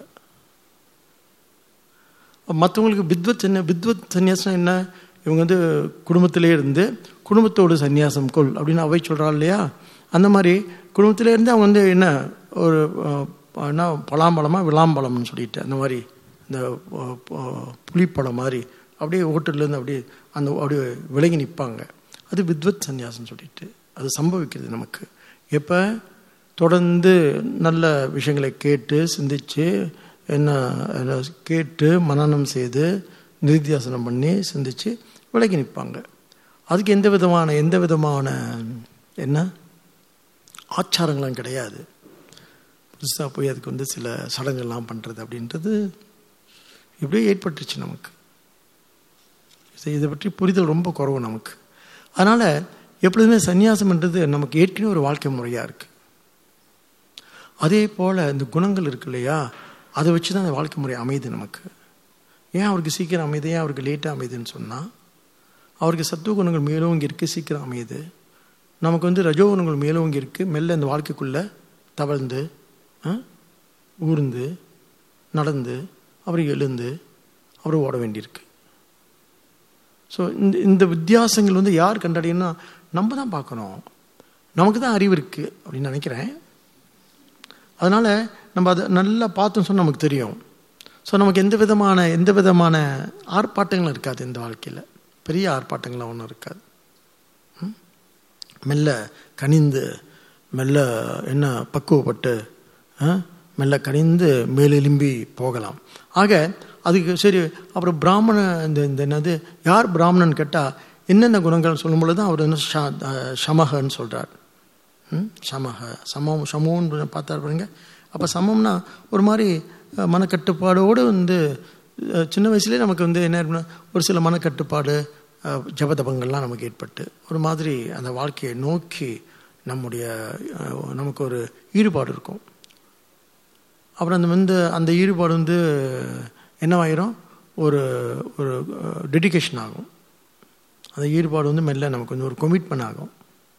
மற்றவங்களுக்கு வித்வத் சன்னியா வித்வத் சன்னியாசம் என்ன இவங்க வந்து குடும்பத்திலே இருந்து குடும்பத்தோடு சன்னியாசம் கொள் அப்படின்னு அவை சொல்கிறா இல்லையா அந்த மாதிரி குடும்பத்திலே இருந்து அவங்க வந்து என்ன ஒரு அஹ், என்ன பலாம்பழமாக விளாம்பழம்னு சொல்லிட்டு அந்த மாதிரி இந்த அஹ், அஹ், புளிப்பழம் மாதிரி அப்படியே ஓட்டுலேருந்து அப்படியே அந்த அப்படியே விலகி நிற்பாங்க அது வித்வத் சன்னியாசம் சொல்லிட்டு அது சம்பவிக்கிறது நமக்கு எப்போ தொடர்ந்து நல்ல விஷயங்களை கேட்டு சிந்திச்சு என்ன என்ன கேட்டு மனனம் செய்து நிதித்தியாசனம் பண்ணி சிந்திச்சு விலகி நிற்பாங்க அதுக்கு எந்த விதமான எந்த விதமான என்ன ஆச்சாரங்களும் கிடையாது புதுசாக போய் அதுக்கு வந்து சில சடங்குகள்லாம் பண்ணுறது அப்படின்றது இப்படியே ஏற்பட்டுருச்சு நமக்கு இதை பற்றி புரிதல் ரொம்ப குறவு நமக்கு அதனால் எப்பொழுதுமே சந்நியாசம்ன்றது நமக்கு ஏற்கனவே ஒரு வாழ்க்கை முறையாக இருக்குது அதே போல் இந்த குணங்கள் இருக்கு இல்லையா அதை வச்சு தான் அந்த வாழ்க்கை முறை அமையுது நமக்கு ஏன் அவருக்கு சீக்கிரம் அமையுது ஏன் அவருக்கு லேட்டாக அமையுதுன்னு சொன்னால் அவருக்கு சத்துவ குணங்கள் மேலோங்கி இருக்குது சீக்கிரம் அமையுது நமக்கு வந்து ரஜோ குணங்கள் மேலோங்கி இருக்குது மெல்ல இந்த வாழ்க்கைக்குள்ளே தவழ்ந்து ஊர்ந்து நடந்து அப்புறம் எழுந்து அப்புறம் ஓட வேண்டியிருக்கு ஸோ இந்த இந்த வித்தியாசங்கள் வந்து யார் கண்டடையும்னா நம்ம தான் பார்க்கணும் நமக்கு தான் அறிவு இருக்குது அப்படின்னு நினைக்கிறேன் அதனால் நம்ம அதை நல்லா பார்த்தோம் சொன்னால் நமக்கு தெரியும் ஸோ நமக்கு எந்த விதமான எந்த விதமான ஆர்ப்பாட்டங்களும் இருக்காது இந்த வாழ்க்கையில் பெரிய ஆர்ப்பாட்டங்கள்லாம் ஒன்றும் இருக்காது மெல்ல கனிந்து மெல்ல என்ன பக்குவப்பட்டு மெல்ல கனிந்து மேலெலும்பி போகலாம் ஆக அதுக்கு சரி அப்புறம் பிராமண இந்த இந்த என்னது யார் பிராமணன் கேட்டால் என்னென்ன குணங்கள் சொல்லும் பொழுது அவர் என்ன சமகன்னு சொல்கிறார் சமக சமம் சமோன்னு பார்த்தாரு பாருங்க அப்போ சமம்னா ஒரு மாதிரி மனக்கட்டுப்பாடோடு வந்து சின்ன வயசுலேயே நமக்கு வந்து என்ன ஒரு சில மனக்கட்டுப்பாடு ஜபதபங்கள்லாம் நமக்கு ஏற்பட்டு ஒரு மாதிரி அந்த வாழ்க்கையை நோக்கி நம்முடைய நமக்கு ஒரு ஈடுபாடு இருக்கும் அப்புறம் அந்த வந்து அந்த ஈடுபாடு வந்து என்னவாயிரும் ஒரு ஒரு டெடிக்கேஷன் ஆகும் அந்த ஈடுபாடு வந்து மெல்ல நமக்கு வந்து ஒரு கொமிட்மெண்ட் ஆகும்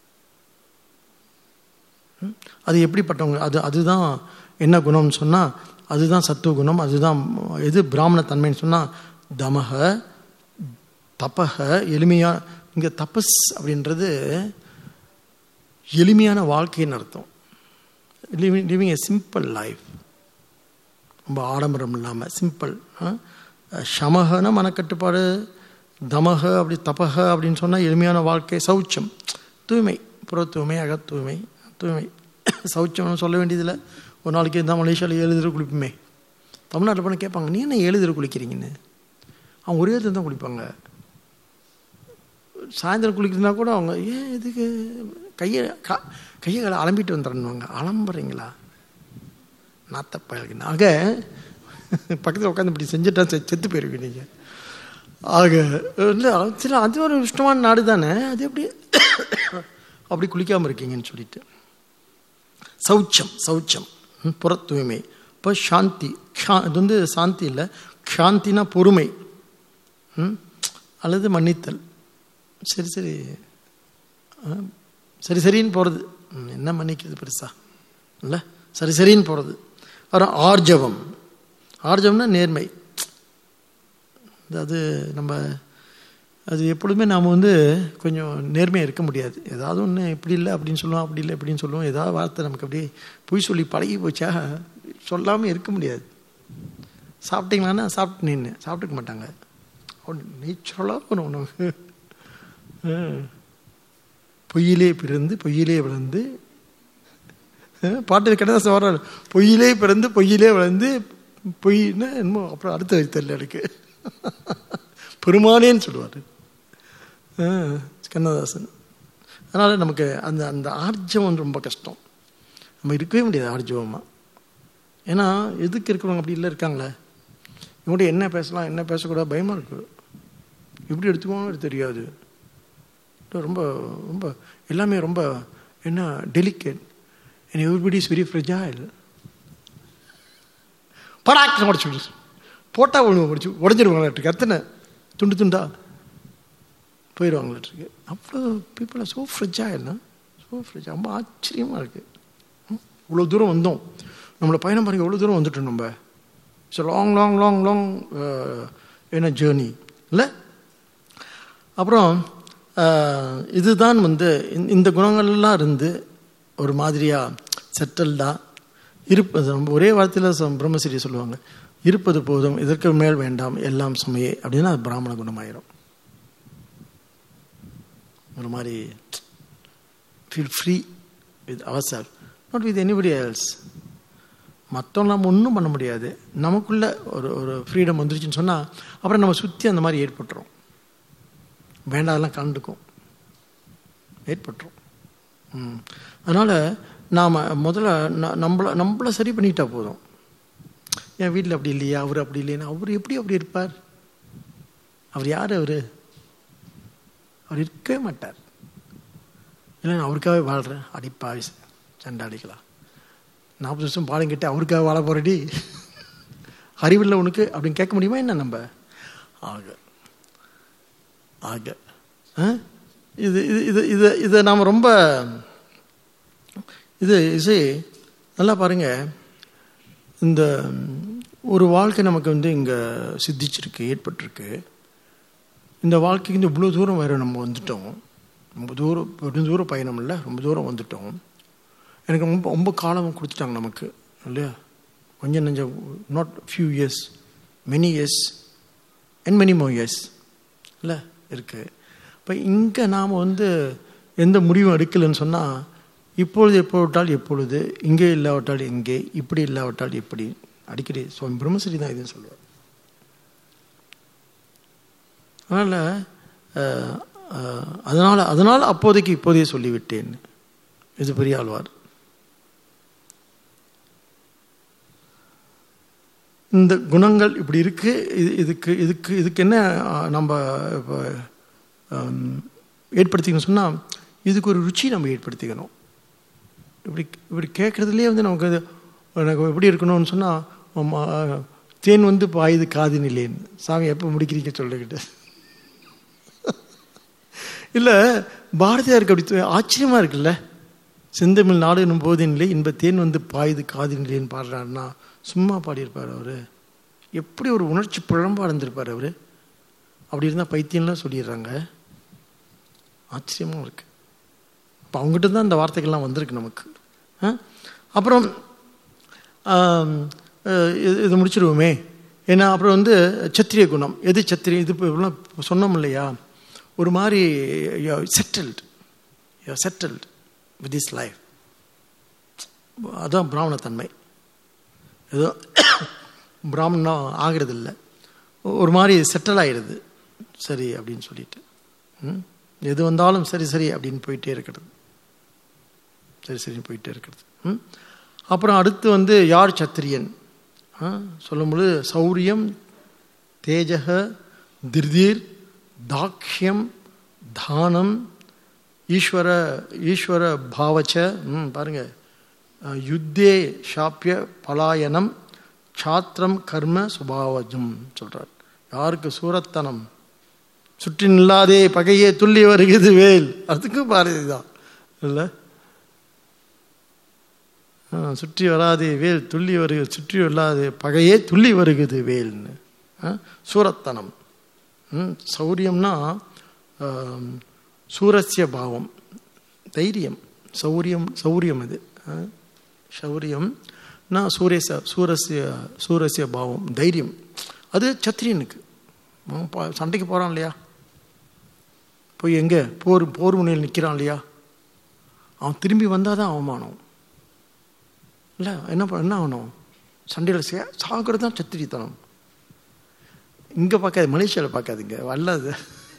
அது எப்படிப்பட்டவங்க அது அதுதான் என்ன குணம்னு சொன்னால் அதுதான் சத்துவ குணம் அதுதான் எது பிராமண தன்மைன்னு சொன்னால் தமக தபக எளிமையாக இங்கே தபஸ் அப்படின்றது எளிமையான வாழ்க்கைன்னு அர்த்தம் living living a simple life ரொம்ப ஆடம்பரம் இல்லாமல் சிம்பிள் சமகன மனக்கட்டுப்பாடு தமக அப்படி தபக அப்படின்னு சொன்னால் எளிமையான வாழ்க்கை சௌச்சம் தூய்மை புற தூய்மை அக தூய்மை தூய்மை சௌச்சம்னு சொல்ல வேண்டியதில்லை ஒரு நாளைக்கு இருந்தால் மலேசியாவில் ஏழு தடவை குளிப்போமே தமிழ்நாட்டில் பண்ண கேட்பாங்க நீ என்ன ஏழு தடவை குளிக்கிறீங்கன்னு அவங்க ஒரே தடவை தான் குளிப்பாங்க சாயந்தரம் குளிக்கிறதுனா கூட அவங்க ஏன் இதுக்கு கையை கா கையை காலை அலம்பிட்டு வந்துடணுவாங்க அலம்புறீங்களா நாத்தப்பயலுக்கு ஆக பக்கத்தில் உட்காந்து இப்படி செஞ்சுட்டா செத்து போயிருவீங்க நீங்கள் ஆக இல்லை சில அது ஒரு இஷ்டமான நாடு தானே அது எப்படி அப்படி குளிக்காமல் இருக்கீங்கன்னு சொல்லிட்டு சௌச்சம் சௌச்சம் புற தூய்மை இப்போ சாந்தி இது வந்து சாந்தி இல்லை சாந்தினா பொறுமை அல்லது மன்னித்தல் சரி சரி சரி சரின்னு போகிறது என்ன மன்னிக்கிறது பெருசா இல்லை சரி சரின்னு போகிறது அப்புறம் ஆர்ஜவம் ஆர்ஜவம்னா நேர்மை அது நம்ம அது எப்பொழுதுமே நாம் வந்து கொஞ்சம் நேர்மையாக இருக்க முடியாது ஏதாவது ஒன்று இப்படி இல்லை அப்படின்னு சொல்லுவோம் அப்படி இல்லை இப்படின்னு சொல்லுவோம் ஏதாவது வார்த்தை நமக்கு அப்படியே பொய் சொல்லி பழகி போச்சா சொல்லாமல் இருக்க முடியாது சாப்பிட்டீங்களான்னா சாப்பிட்டு நின்று சாப்பிட்டுக்க மாட்டாங்க நேச்சுரலாக ஒன்று உணவு பொய்யிலே பிறந்து பொய்யிலே விழுந்து பாட்டு கிட்ட சொல்கிறார் பொய்யிலே பிறந்து பொய்யிலே விழுந்து பொய்னா என்னமோ அப்புறம் அடுத்த வரி தெரியல எனக்கு பெருமானேன்னு சொல்லுவார் கண்ணதாசன் அதனால் நமக்கு அந்த அந்த ஆர்ஜவம் ரொம்ப கஷ்டம் நம்ம இருக்கவே முடியாது ஆர்ஜவமாக ஏன்னா எதுக்கு இருக்கிறவங்க அப்படி இல்லை இருக்காங்களே இவங்கள்ட்ட என்ன பேசலாம் என்ன பேசக்கூடாது பயமாக இருக்குது எப்படி எடுத்துக்குவாங்க தெரியாது ரொம்ப ரொம்ப எல்லாமே ரொம்ப என்ன delicate and everybody is very fragile படாக்கு உடச்சு போட்டா ஒன்று உடச்சு உடஞ்சிருவாங்களாட்டுருக்கு அத்தனை துண்டு துண்டா போயிடுவாங்களாட்டுருக்கு அவ்வளோ பீப்புள் ஆர் ஸோ ஃப்ரிட்ஜாக ஸோ ஃப்ரிட்ஜ் ரொம்ப ஆச்சரியமாக இருக்குது இவ்வளோ தூரம் வந்தோம் நம்மளை பயணம் பாருங்க எவ்வளோ தூரம் வந்துட்டோம் நம்ம it's long long long long என்ன ஜேர்னி இல்லை அப்புறம் இதுதான் வந்து இந்த குணங்கள்லாம் இருந்து ஒரு மாதிரியாக செட்டல்டாக இருப்பது நம்ம ஒரே வார்த்தையில் பிரம்மசிரி சொல்லுவாங்க இருப்பது போதும் இதற்கு மேல் வேண்டாம் எல்லாம் சுமையே அப்படின்னா அது பிராமண குணமாயிரும் ஒரு மாதிரி feel free with our self not with anybody else மற்றவங்க நம்ம ஒன்றும் பண்ண முடியாது நமக்குள்ள ஒரு ஒரு ஃப்ரீடம் வந்துருச்சுன்னு சொன்னால் அப்புறம் நம்ம சுற்றி அந்த மாதிரி ஏற்பட்டுரும் வேண்டாதெல்லாம் கலந்துக்கும் ஏற்பட்டுரும் ம் அதனால் நாம் முதல்ல ந- நம்மள நம்மள சரி பண்ணிட்டா போதும் என் வீட்டில் அப்படி இல்லையா அவர் அப்படி இல்லையா அவர் எப்படி அப்படி இருப்பார் அவர் யார் அவர் அவர் இருக்கவே மாட்டார் இல்லை நான் அவருக்காகவே வாழ்கிறேன் அடிப்பாவி சண்டாடிக்கலாம் நாற்பது வருஷம் பாடம் கேட்டு அவருக்காக வாழ போறடி அறிவில்லை உனக்கு அப்படின்னு கேட்க முடியுமா என்ன நம்ம ஆக ஆக ஆ? இது இது இது இது இதை நாம் ரொம்ப இது இசை நல்லா பாருங்க இந்த ஒரு வாழ்க்கை நமக்கு வந்து இங்கே சித்திச்சிருக்கு ஏற்பட்டிருக்கு இந்த வாழ்க்கைக்கு இந்த இவ்வளோ தூரம் வேறு நம்ம வந்துட்டோம் ரொம்ப தூரம் ரொம்ப தூரம் பயணம் இல்லை ரொம்ப தூரம் வந்துட்டோம் எனக்கு ரொம்ப ரொம்ப காலம் கொடுத்துட்டாங்க நமக்கு இல்லையா கொஞ்சம் நெஞ்சம் not few years many years and many more years இல்லை இருக்குது இப்போ இங்கே நாம் வந்து எந்த முடிவும் எடுக்கலைன்னு சொன்னால் இப்பொழுது எப்போவிட்டால் எப்பொழுது இங்கே இல்லாவிட்டால் எங்கே இப்படி இல்லாவிட்டால் எப்படி அடிக்கடி சுவாமி பிரம்மசரி தான் இதுன்னு சொல்லுவார் அதனால் அதனால் அதனால் அப்போதைக்கு இப்போதைய சொல்லிவிட்டேன் இது பெரிய ஆழ்வார் இந்த குணங்கள் இப்படி இருக்கு இது இதுக்கு இதுக்கு இதுக்கு என்ன அஹ், நம்ம இப்போ ஏற்படுத்திக்கணும் சொன்னால் இதுக்கு ஒரு ருச்சி நம்ம ஏற்படுத்திக்கணும் இப்படி இப்படி கேட்குறதுலேயே வந்து நமக்கு அது எனக்கு எப்படி இருக்கணும்னு சொன்னால் தேன் வந்து பாயுது காது நிலேன்னு சாமி எப்போ முடிக்கிறீங்க சொல்லிக்கிட்டு இல்லை பாரதியாருக்கு அப்படி தோ- ஆச்சரியமா இருக்குல்ல செந்தமிழ் நாடு என்னும் போதினிலே இன்ப தேன் வந்து பாயுது காது நிலைன்னு பாடுறாருன்னா சும்மா பாடியிருப்பார் அவரு எப்படி ஒரு உணர்ச்சி புழம்பா இருந்திருப்பார் அவரு அப்படி இருந்தால் பைத்தியம்லாம் சொல்லிடுறாங்க ஆச்சரியமா இருக்கு அப்போ அவங்ககிட்ட தான் இந்த வார்த்தைகள்லாம் வந்திருக்கு நமக்கு ஆ? அப்புறம் ஆம், அஹ், இது இது முடிச்சிருவோமே ஏன்னா அப்புறம் வந்து சத்திரிய குணம் எது சத்திரிய இது இப்போ இவ்வளோ சொன்னோம் இல்லையா ஒரு மாதிரி settled settled with his life அதான் பிராமணத்தன்மை ஏதோ பிராமணம் ஆகிறது இல்லை ஒரு மாதிரி செட்டில் ஆகிடுது சரி அப்படின்னு சொல்லிட்டு ம்? எது வந்தாலும் சரி சரி அப்படின்னு போயிட்டே இருக்கிறது சரி சரி போயிட்டே இருக்கிறது ம்? அப்புறம் அடுத்து வந்து யார் சத்திரியன் ஆ, சொல்லும்பொழுது சௌரியம் தேஜக திருதீர் தாக்ஷியம் தானம் ஈஸ்வர ஈஸ்வர பாவச்ச ம், பாருங்க அஹ், யுத்தே ஷாப்பிய பலாயனம் சாத்திரம் கர்ம சுபாவஜம் சொல்றார் யாருக்கு சூரத்தனம் சுற்றி நில்லாதே பகையே துள்ளி வருகிறது வேல் அதுக்கும் பாரதி தான் இல்லை ஆ, சுற்றி வராதே வேல் துள்ளி வருக சுற்றி வராதே பகையே துள்ளி வருகுது வேல்னு ஆ, சூரத்தனம் ம், சௌரியம்னா ஆம், சூரஸ்ய பாவம் தைரியம் சௌரியம் சௌரியம் இது ஆ, சௌரியம் நான் சூரியச சூரஸ்ய சூரஸ்ய பாவம் தைரியம் அது சத்திரியனுக்கு அவன் பா- சண்டைக்கு போகிறான் இல்லையா போய் எங்கே போர் போர் முனையில் நிற்கிறான் இல்லையா அவன் திரும்பி வந்தால் தான் அவமானம் இல்லை என்ன ப- என்ன ஆகணும் சண்டையில் சே சாகிறது தான் சத்திரித்தனம் இங்கே பார்க்காது மலேசியாவில் பார்க்காதீங்க வல்லது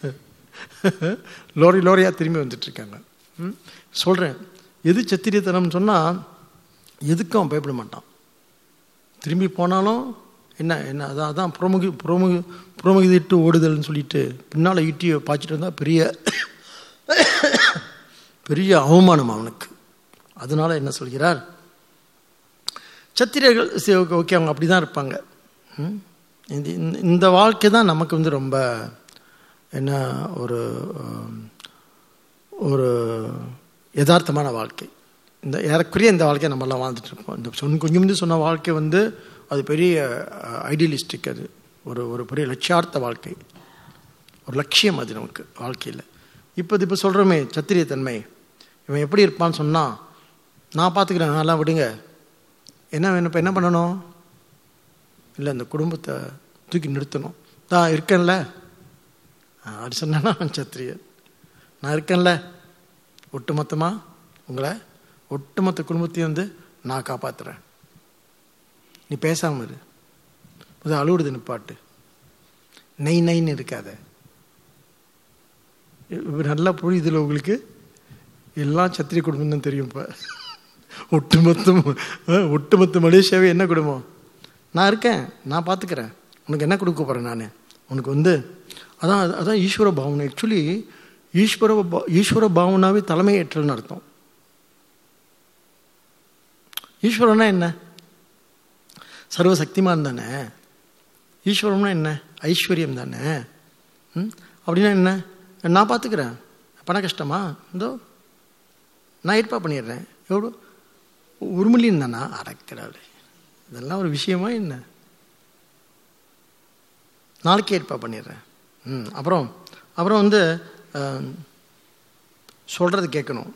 லோரி லோரியாக திரும்பி வந்துட்டுருக்காங்க ம் சொல்கிறேன் எது சத்திரியத்தனம்னு சொன்னால் எதுக்கும் அவன் பயப்பட மாட்டான் திரும்பி போனாலும் என்ன என்ன அதான் அதான் புறமுகி புறமுகி புறமுகிட்டு ஓடுதல்னு சொல்லிட்டு பின்னால் ஈட்டியை பாய்ச்சிட்டு வந்தால் பெரிய பெரிய அவமானம் அவனுக்கு அதனால என்ன சொல்கிறார் சத்திரியர்கள் சரி, ஓகே ஓகே அவங்க அப்படி தான் இருப்பாங்க ம்? இந்த- இந்த- இந்த வாழ்க்கை தான் நமக்கு வந்து ரொம்ப என்ன ஒரு ஆம், ஒரு யதார்த்தமான வாழ்க்கை இந்த ஏறக்குறைய இந்த வாழ்க்கையை நம்மலாம் வாழ்ந்துட்டு இருப்போம் இந்த சொன்ன கொஞ்சம் முந்தி சொன்ன வாழ்க்கை வந்து அது பெரிய ஐடியலிஸ்டிக் அது ஒரு ஒரு பெரிய லட்சியார்த்த வாழ்க்கை ஒரு லட்சியம் அது நமக்கு வாழ்க்கையில் இப்போ இது இப்போ சொல்கிறோமே சத்திரியத்தன்மை இவன் எப்படி இருப்பான்னு சொன்னால் நான் பார்த்துக்கிறேன் நல்லா விடுங்க என்ன வேணும் இப்போ என்ன பண்ணணும் இல்லை இந்த குடும்பத்தை தூக்கி நிறுத்தணும் தான் இருக்கேன்ல ஆ, அப்படி சொன்னா அவன் சத்திரியன் நான் இருக்கேன்ல ஒட்டுமொத்தமாக உங்களை ஒட்டுமொத்த குடும்பத்தையும் வந்து நான் காப்பாற்றுறேன் நீ பேசாம இரு அது அழுவுறது நிப்பாட்டு நெய் நெய்ன்னு இருக்காத இப்ப நல்லா புரியுதுல உங்களுக்கு எல்லாம் சத்திரிய குடும்பம் தான் தெரியும் இப்போ ஒட்டுமொத்தம் அஹ், ஒட்டுமொத்த மலேசியாவே என்ன குடும்பம் நான் இருக்கேன் நான் பார்த்துக்கிறேன் உனக்கு என்ன கொடுக்க போகிறேன் நான் உனக்கு வந்து அதான் அதான் ஈஸ்வர பாவனை ஆக்சுவலி ஈஸ்வர பா- ஈஸ்வர பாவனாவே தலைமையேற்றல்னு அர்த்தம் ஈஸ்வரனா என்ன சர்வசக்திமான் தானே ஈஸ்வரம்னா என்ன ஐஸ்வர்யம் தானே ம்? அப்படின்னா என்ன நான் பார்த்துக்கிறேன் பண கஷ்டமா இதோ நான் ஏற்பாடு பண்ணிடுறேன் எவ்வளோ ஒரு மில்லியன் தானா அடக்கிறாள் இதெல்லாம் ஒரு விஷயமா என்ன நாளைக்கு ஏற்பாடு பண்ணிடுறேன் ம் அப்புறம் அப்புறம் வந்து சொல்கிறது கேட்கணும்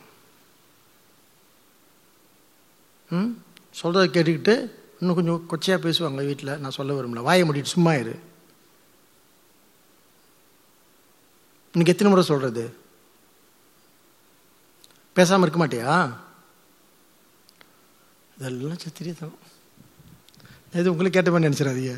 ம் சொல்கிறத கேட்டுக்கிட்டு இன்னும் கொஞ்சம் கொச்சையாக பேசுவாங்க வீட்டில் நான் சொல்ல விரும்பல வாயை மூடிட்டு சும்மா இரு இன்னைக்கு எத்தனை முறை சொல்கிறது பேசாமல் இருக்க மாட்டியா இதெல்லாம் சத்திரியத்தனம் இது உங்களுக்கு கேட்ட மாதிரி நினச்சிடாதீங்க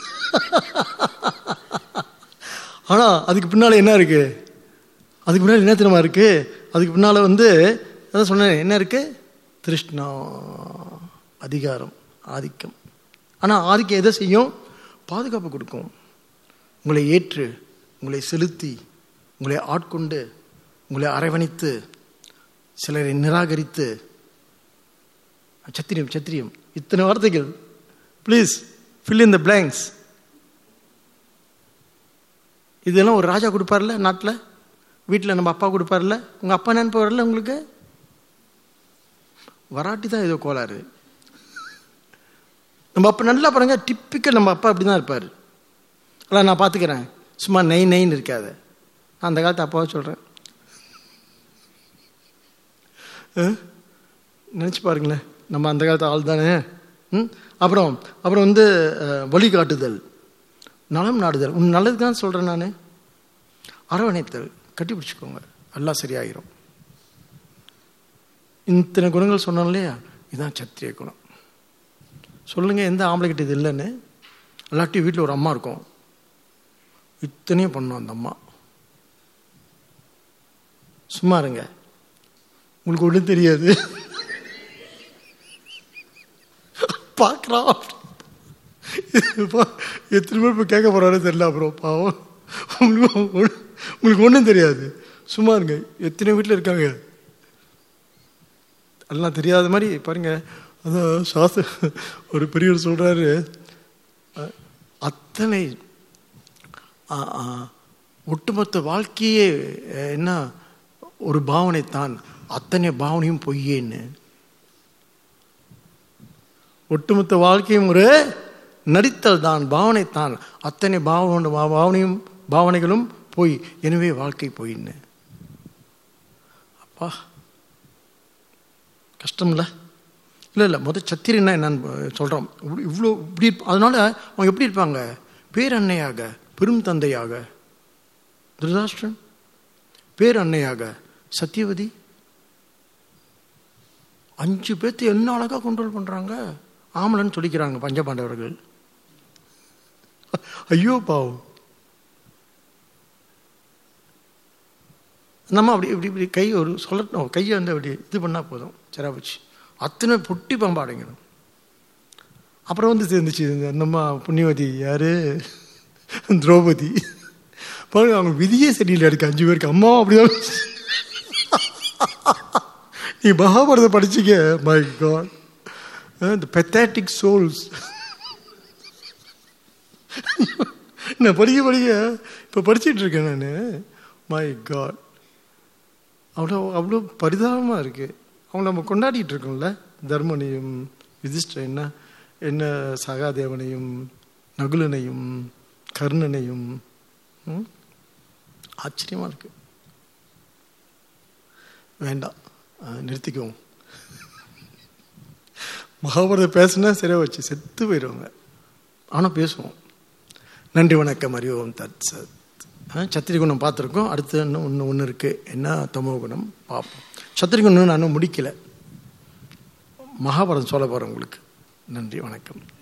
ஆனால் அதுக்கு பின்னால் என்ன இருக்கு அதுக்கு பின்னால் என்ன தெரியுமா இருக்கு அதுக்கு பின்னால் வந்து அதான் சொன்னேன் என்ன இருக்கு திருஷ்ணா அதிகாரம் ஆதிக்கம் ஆனால் ஆதிக்கம் எதை செய்யும் பாதுகாப்பு கொடுக்கும் உங்களை ஏற்று உங்களை செலுத்தி உங்களை ஆட்கொண்டு உங்களை அரவணைத்து சிலரை நிராகரித்து சத்திரியம் சத்திரியம் இத்தனை வார்த்தைகள் please fill in the blanks இதெல்லாம் ஒரு ராஜா கொடுப்பார்ல நாட்டில் வீட்டில் நம்ம அப்பா கொடுப்பார்ல உங்கள் அப்பா நினைப்பு வரல உங்களுக்கு வராட்டி தான் ஏதோ கோளாறு நம்ம அப்பா நல்லா பாருங்க டிப்பிக்கல் நம்ம அப்பா அப்படி தான் இருப்பார் அதான் நான் பார்த்துக்கிறேன் சும்மா நெய் நெய்ன்னு இருக்காத நான் அந்த காலத்து அப்பாவை சொல்கிறேன் நினச்சி பாருங்களேன் நம்ம அந்த காலத்து ஆள் தானே ம் அப்புறம் அப்புறம் வந்து அஹ், வழிகாட்டுதல் நலம் நாடுதல் உன் நல்லதுக்கு தான் சொல்கிறேன் நான் அரவணைத்தல் கட்டி பிடிச்சிக்கோங்க எல்லாம் சரியாயிரும் இத்தனை குணங்கள் சொன்னோம் இல்லையா இதுதான் சத்திரிய குணம் சொல்லுங்க எந்த ஆம்பளை கிட்ட இது இல்லைன்னு எல்லாத்தையும் வீட்டில் ஒரு அம்மா இருக்கும் இத்தனையும் பண்ணும் அந்த அம்மா சும்மா இருங்க உங்களுக்கு ஒன்றும் தெரியாது பார்க்குறான் எத்தனை பேர் இப்போ கேட்க போறாரு தெரியல அப்புறம் பாவம் உங்களுக்கு ஒண்ணு- உங்களுக்கு ஒன்றும் தெரியாது சும்மா இருங்க எத்தனை வீட்டில் இருக்காங்க எல்லாம் தெரியாத மாதிரி பாருங்க அதான் சாஸ்திர ஒரு பெரியவர் சொல்றாரு அஹ், அத்தனை அஹ், அஹ், ஒட்டுமொத்த வாழ்க்கையே அஹ், என்ன ஒரு பாவனை தான் அத்தனை பாவனையும் பொய்யேன்னு ஒட்டுமொத்த வாழ்க்கையும் ஒரு நடித்தல் தான் பாவனை தான் அத்தனை பாவனை பாவனையும் பாவனைகளும் பொய் எனவே வாழ்க்கை பொய்ன்னு அப்பா கஷ்டம்ல இல்லை இல்லை முதல் சத்திரன்னா என்னன்னு சொல்கிறோம் இவ்வளோ இப்படி இருப்ப- அதனால அவங்க எப்படி இருப்பாங்க பேரன்னையாக பெரும் தந்தையாக திருதாஷ்டிரன் பேரன்னையாக சத்தியவதி அஞ்சு பேர்த்து என்ன அழகாக கண்ட்ரோல் பண்ணுறாங்க ஆமலன்னு சொல்லிக்கிறாங்க பஞ்சபாண்டவர்கள் ஐயோ பாவம் நம்ம அப்படி இப்படி இப்படி கை ஒரு சொல்லட்டும் கையை வந்து அப்படி இது பண்ணால் போதும் சரியா போச்சு அத்தனை பொட்டி பம்பாடைங்கணும் அப்புறம் வந்து சேர்ந்துச்சு இந்த நம்ம புண்ணியவதி யாரு திரௌபதி பாருங்க அவங்க விதியே சரியில்லை இருக்கு அஞ்சு பேருக்கு அம்மாவும் அப்படிதான் நீ மகாபாரதம் படிச்சீங்க மை காட் இந்த பெத்தாட்டிக் சோல்ஸ் நான் படிக்க படிக்க இப்போ படிச்சிட்டு இருக்கேன் நான் மை காட் அவ்வளோ அவ்வளோ பரிதாபமாக இருக்குது அவங்கள நம்ம கொண்டாடிட்டு இருக்கோம்ல தர்மனையும் யுதிஷ்ட என்ன என்ன சகாதேவனையும் நகுலனையும் கர்ணனையும் ம்? ஆச்சரியமா இருக்கு வேண்டாம் அஹ், நிறுத்திக்குவோம் மகாபாரதம் பேசுனா சரியா வச்சு செத்து போயிடுவாங்க ஆனால் பேசுவோம் நன்றி வணக்கம் அறிவோம் தத் சத் சத்திரி குணம் பார்த்துருக்கோம் அடுத்து இன்னும் ஒன்று ஒன்று இருக்குது என்ன தமோ குணம் பார்ப்போம் சத்திரி குணம் நான் இன்னும் முடிக்கல மகாபாரதம் சொல்ல போகிறேன் உங்களுக்கு நன்றி வணக்கம்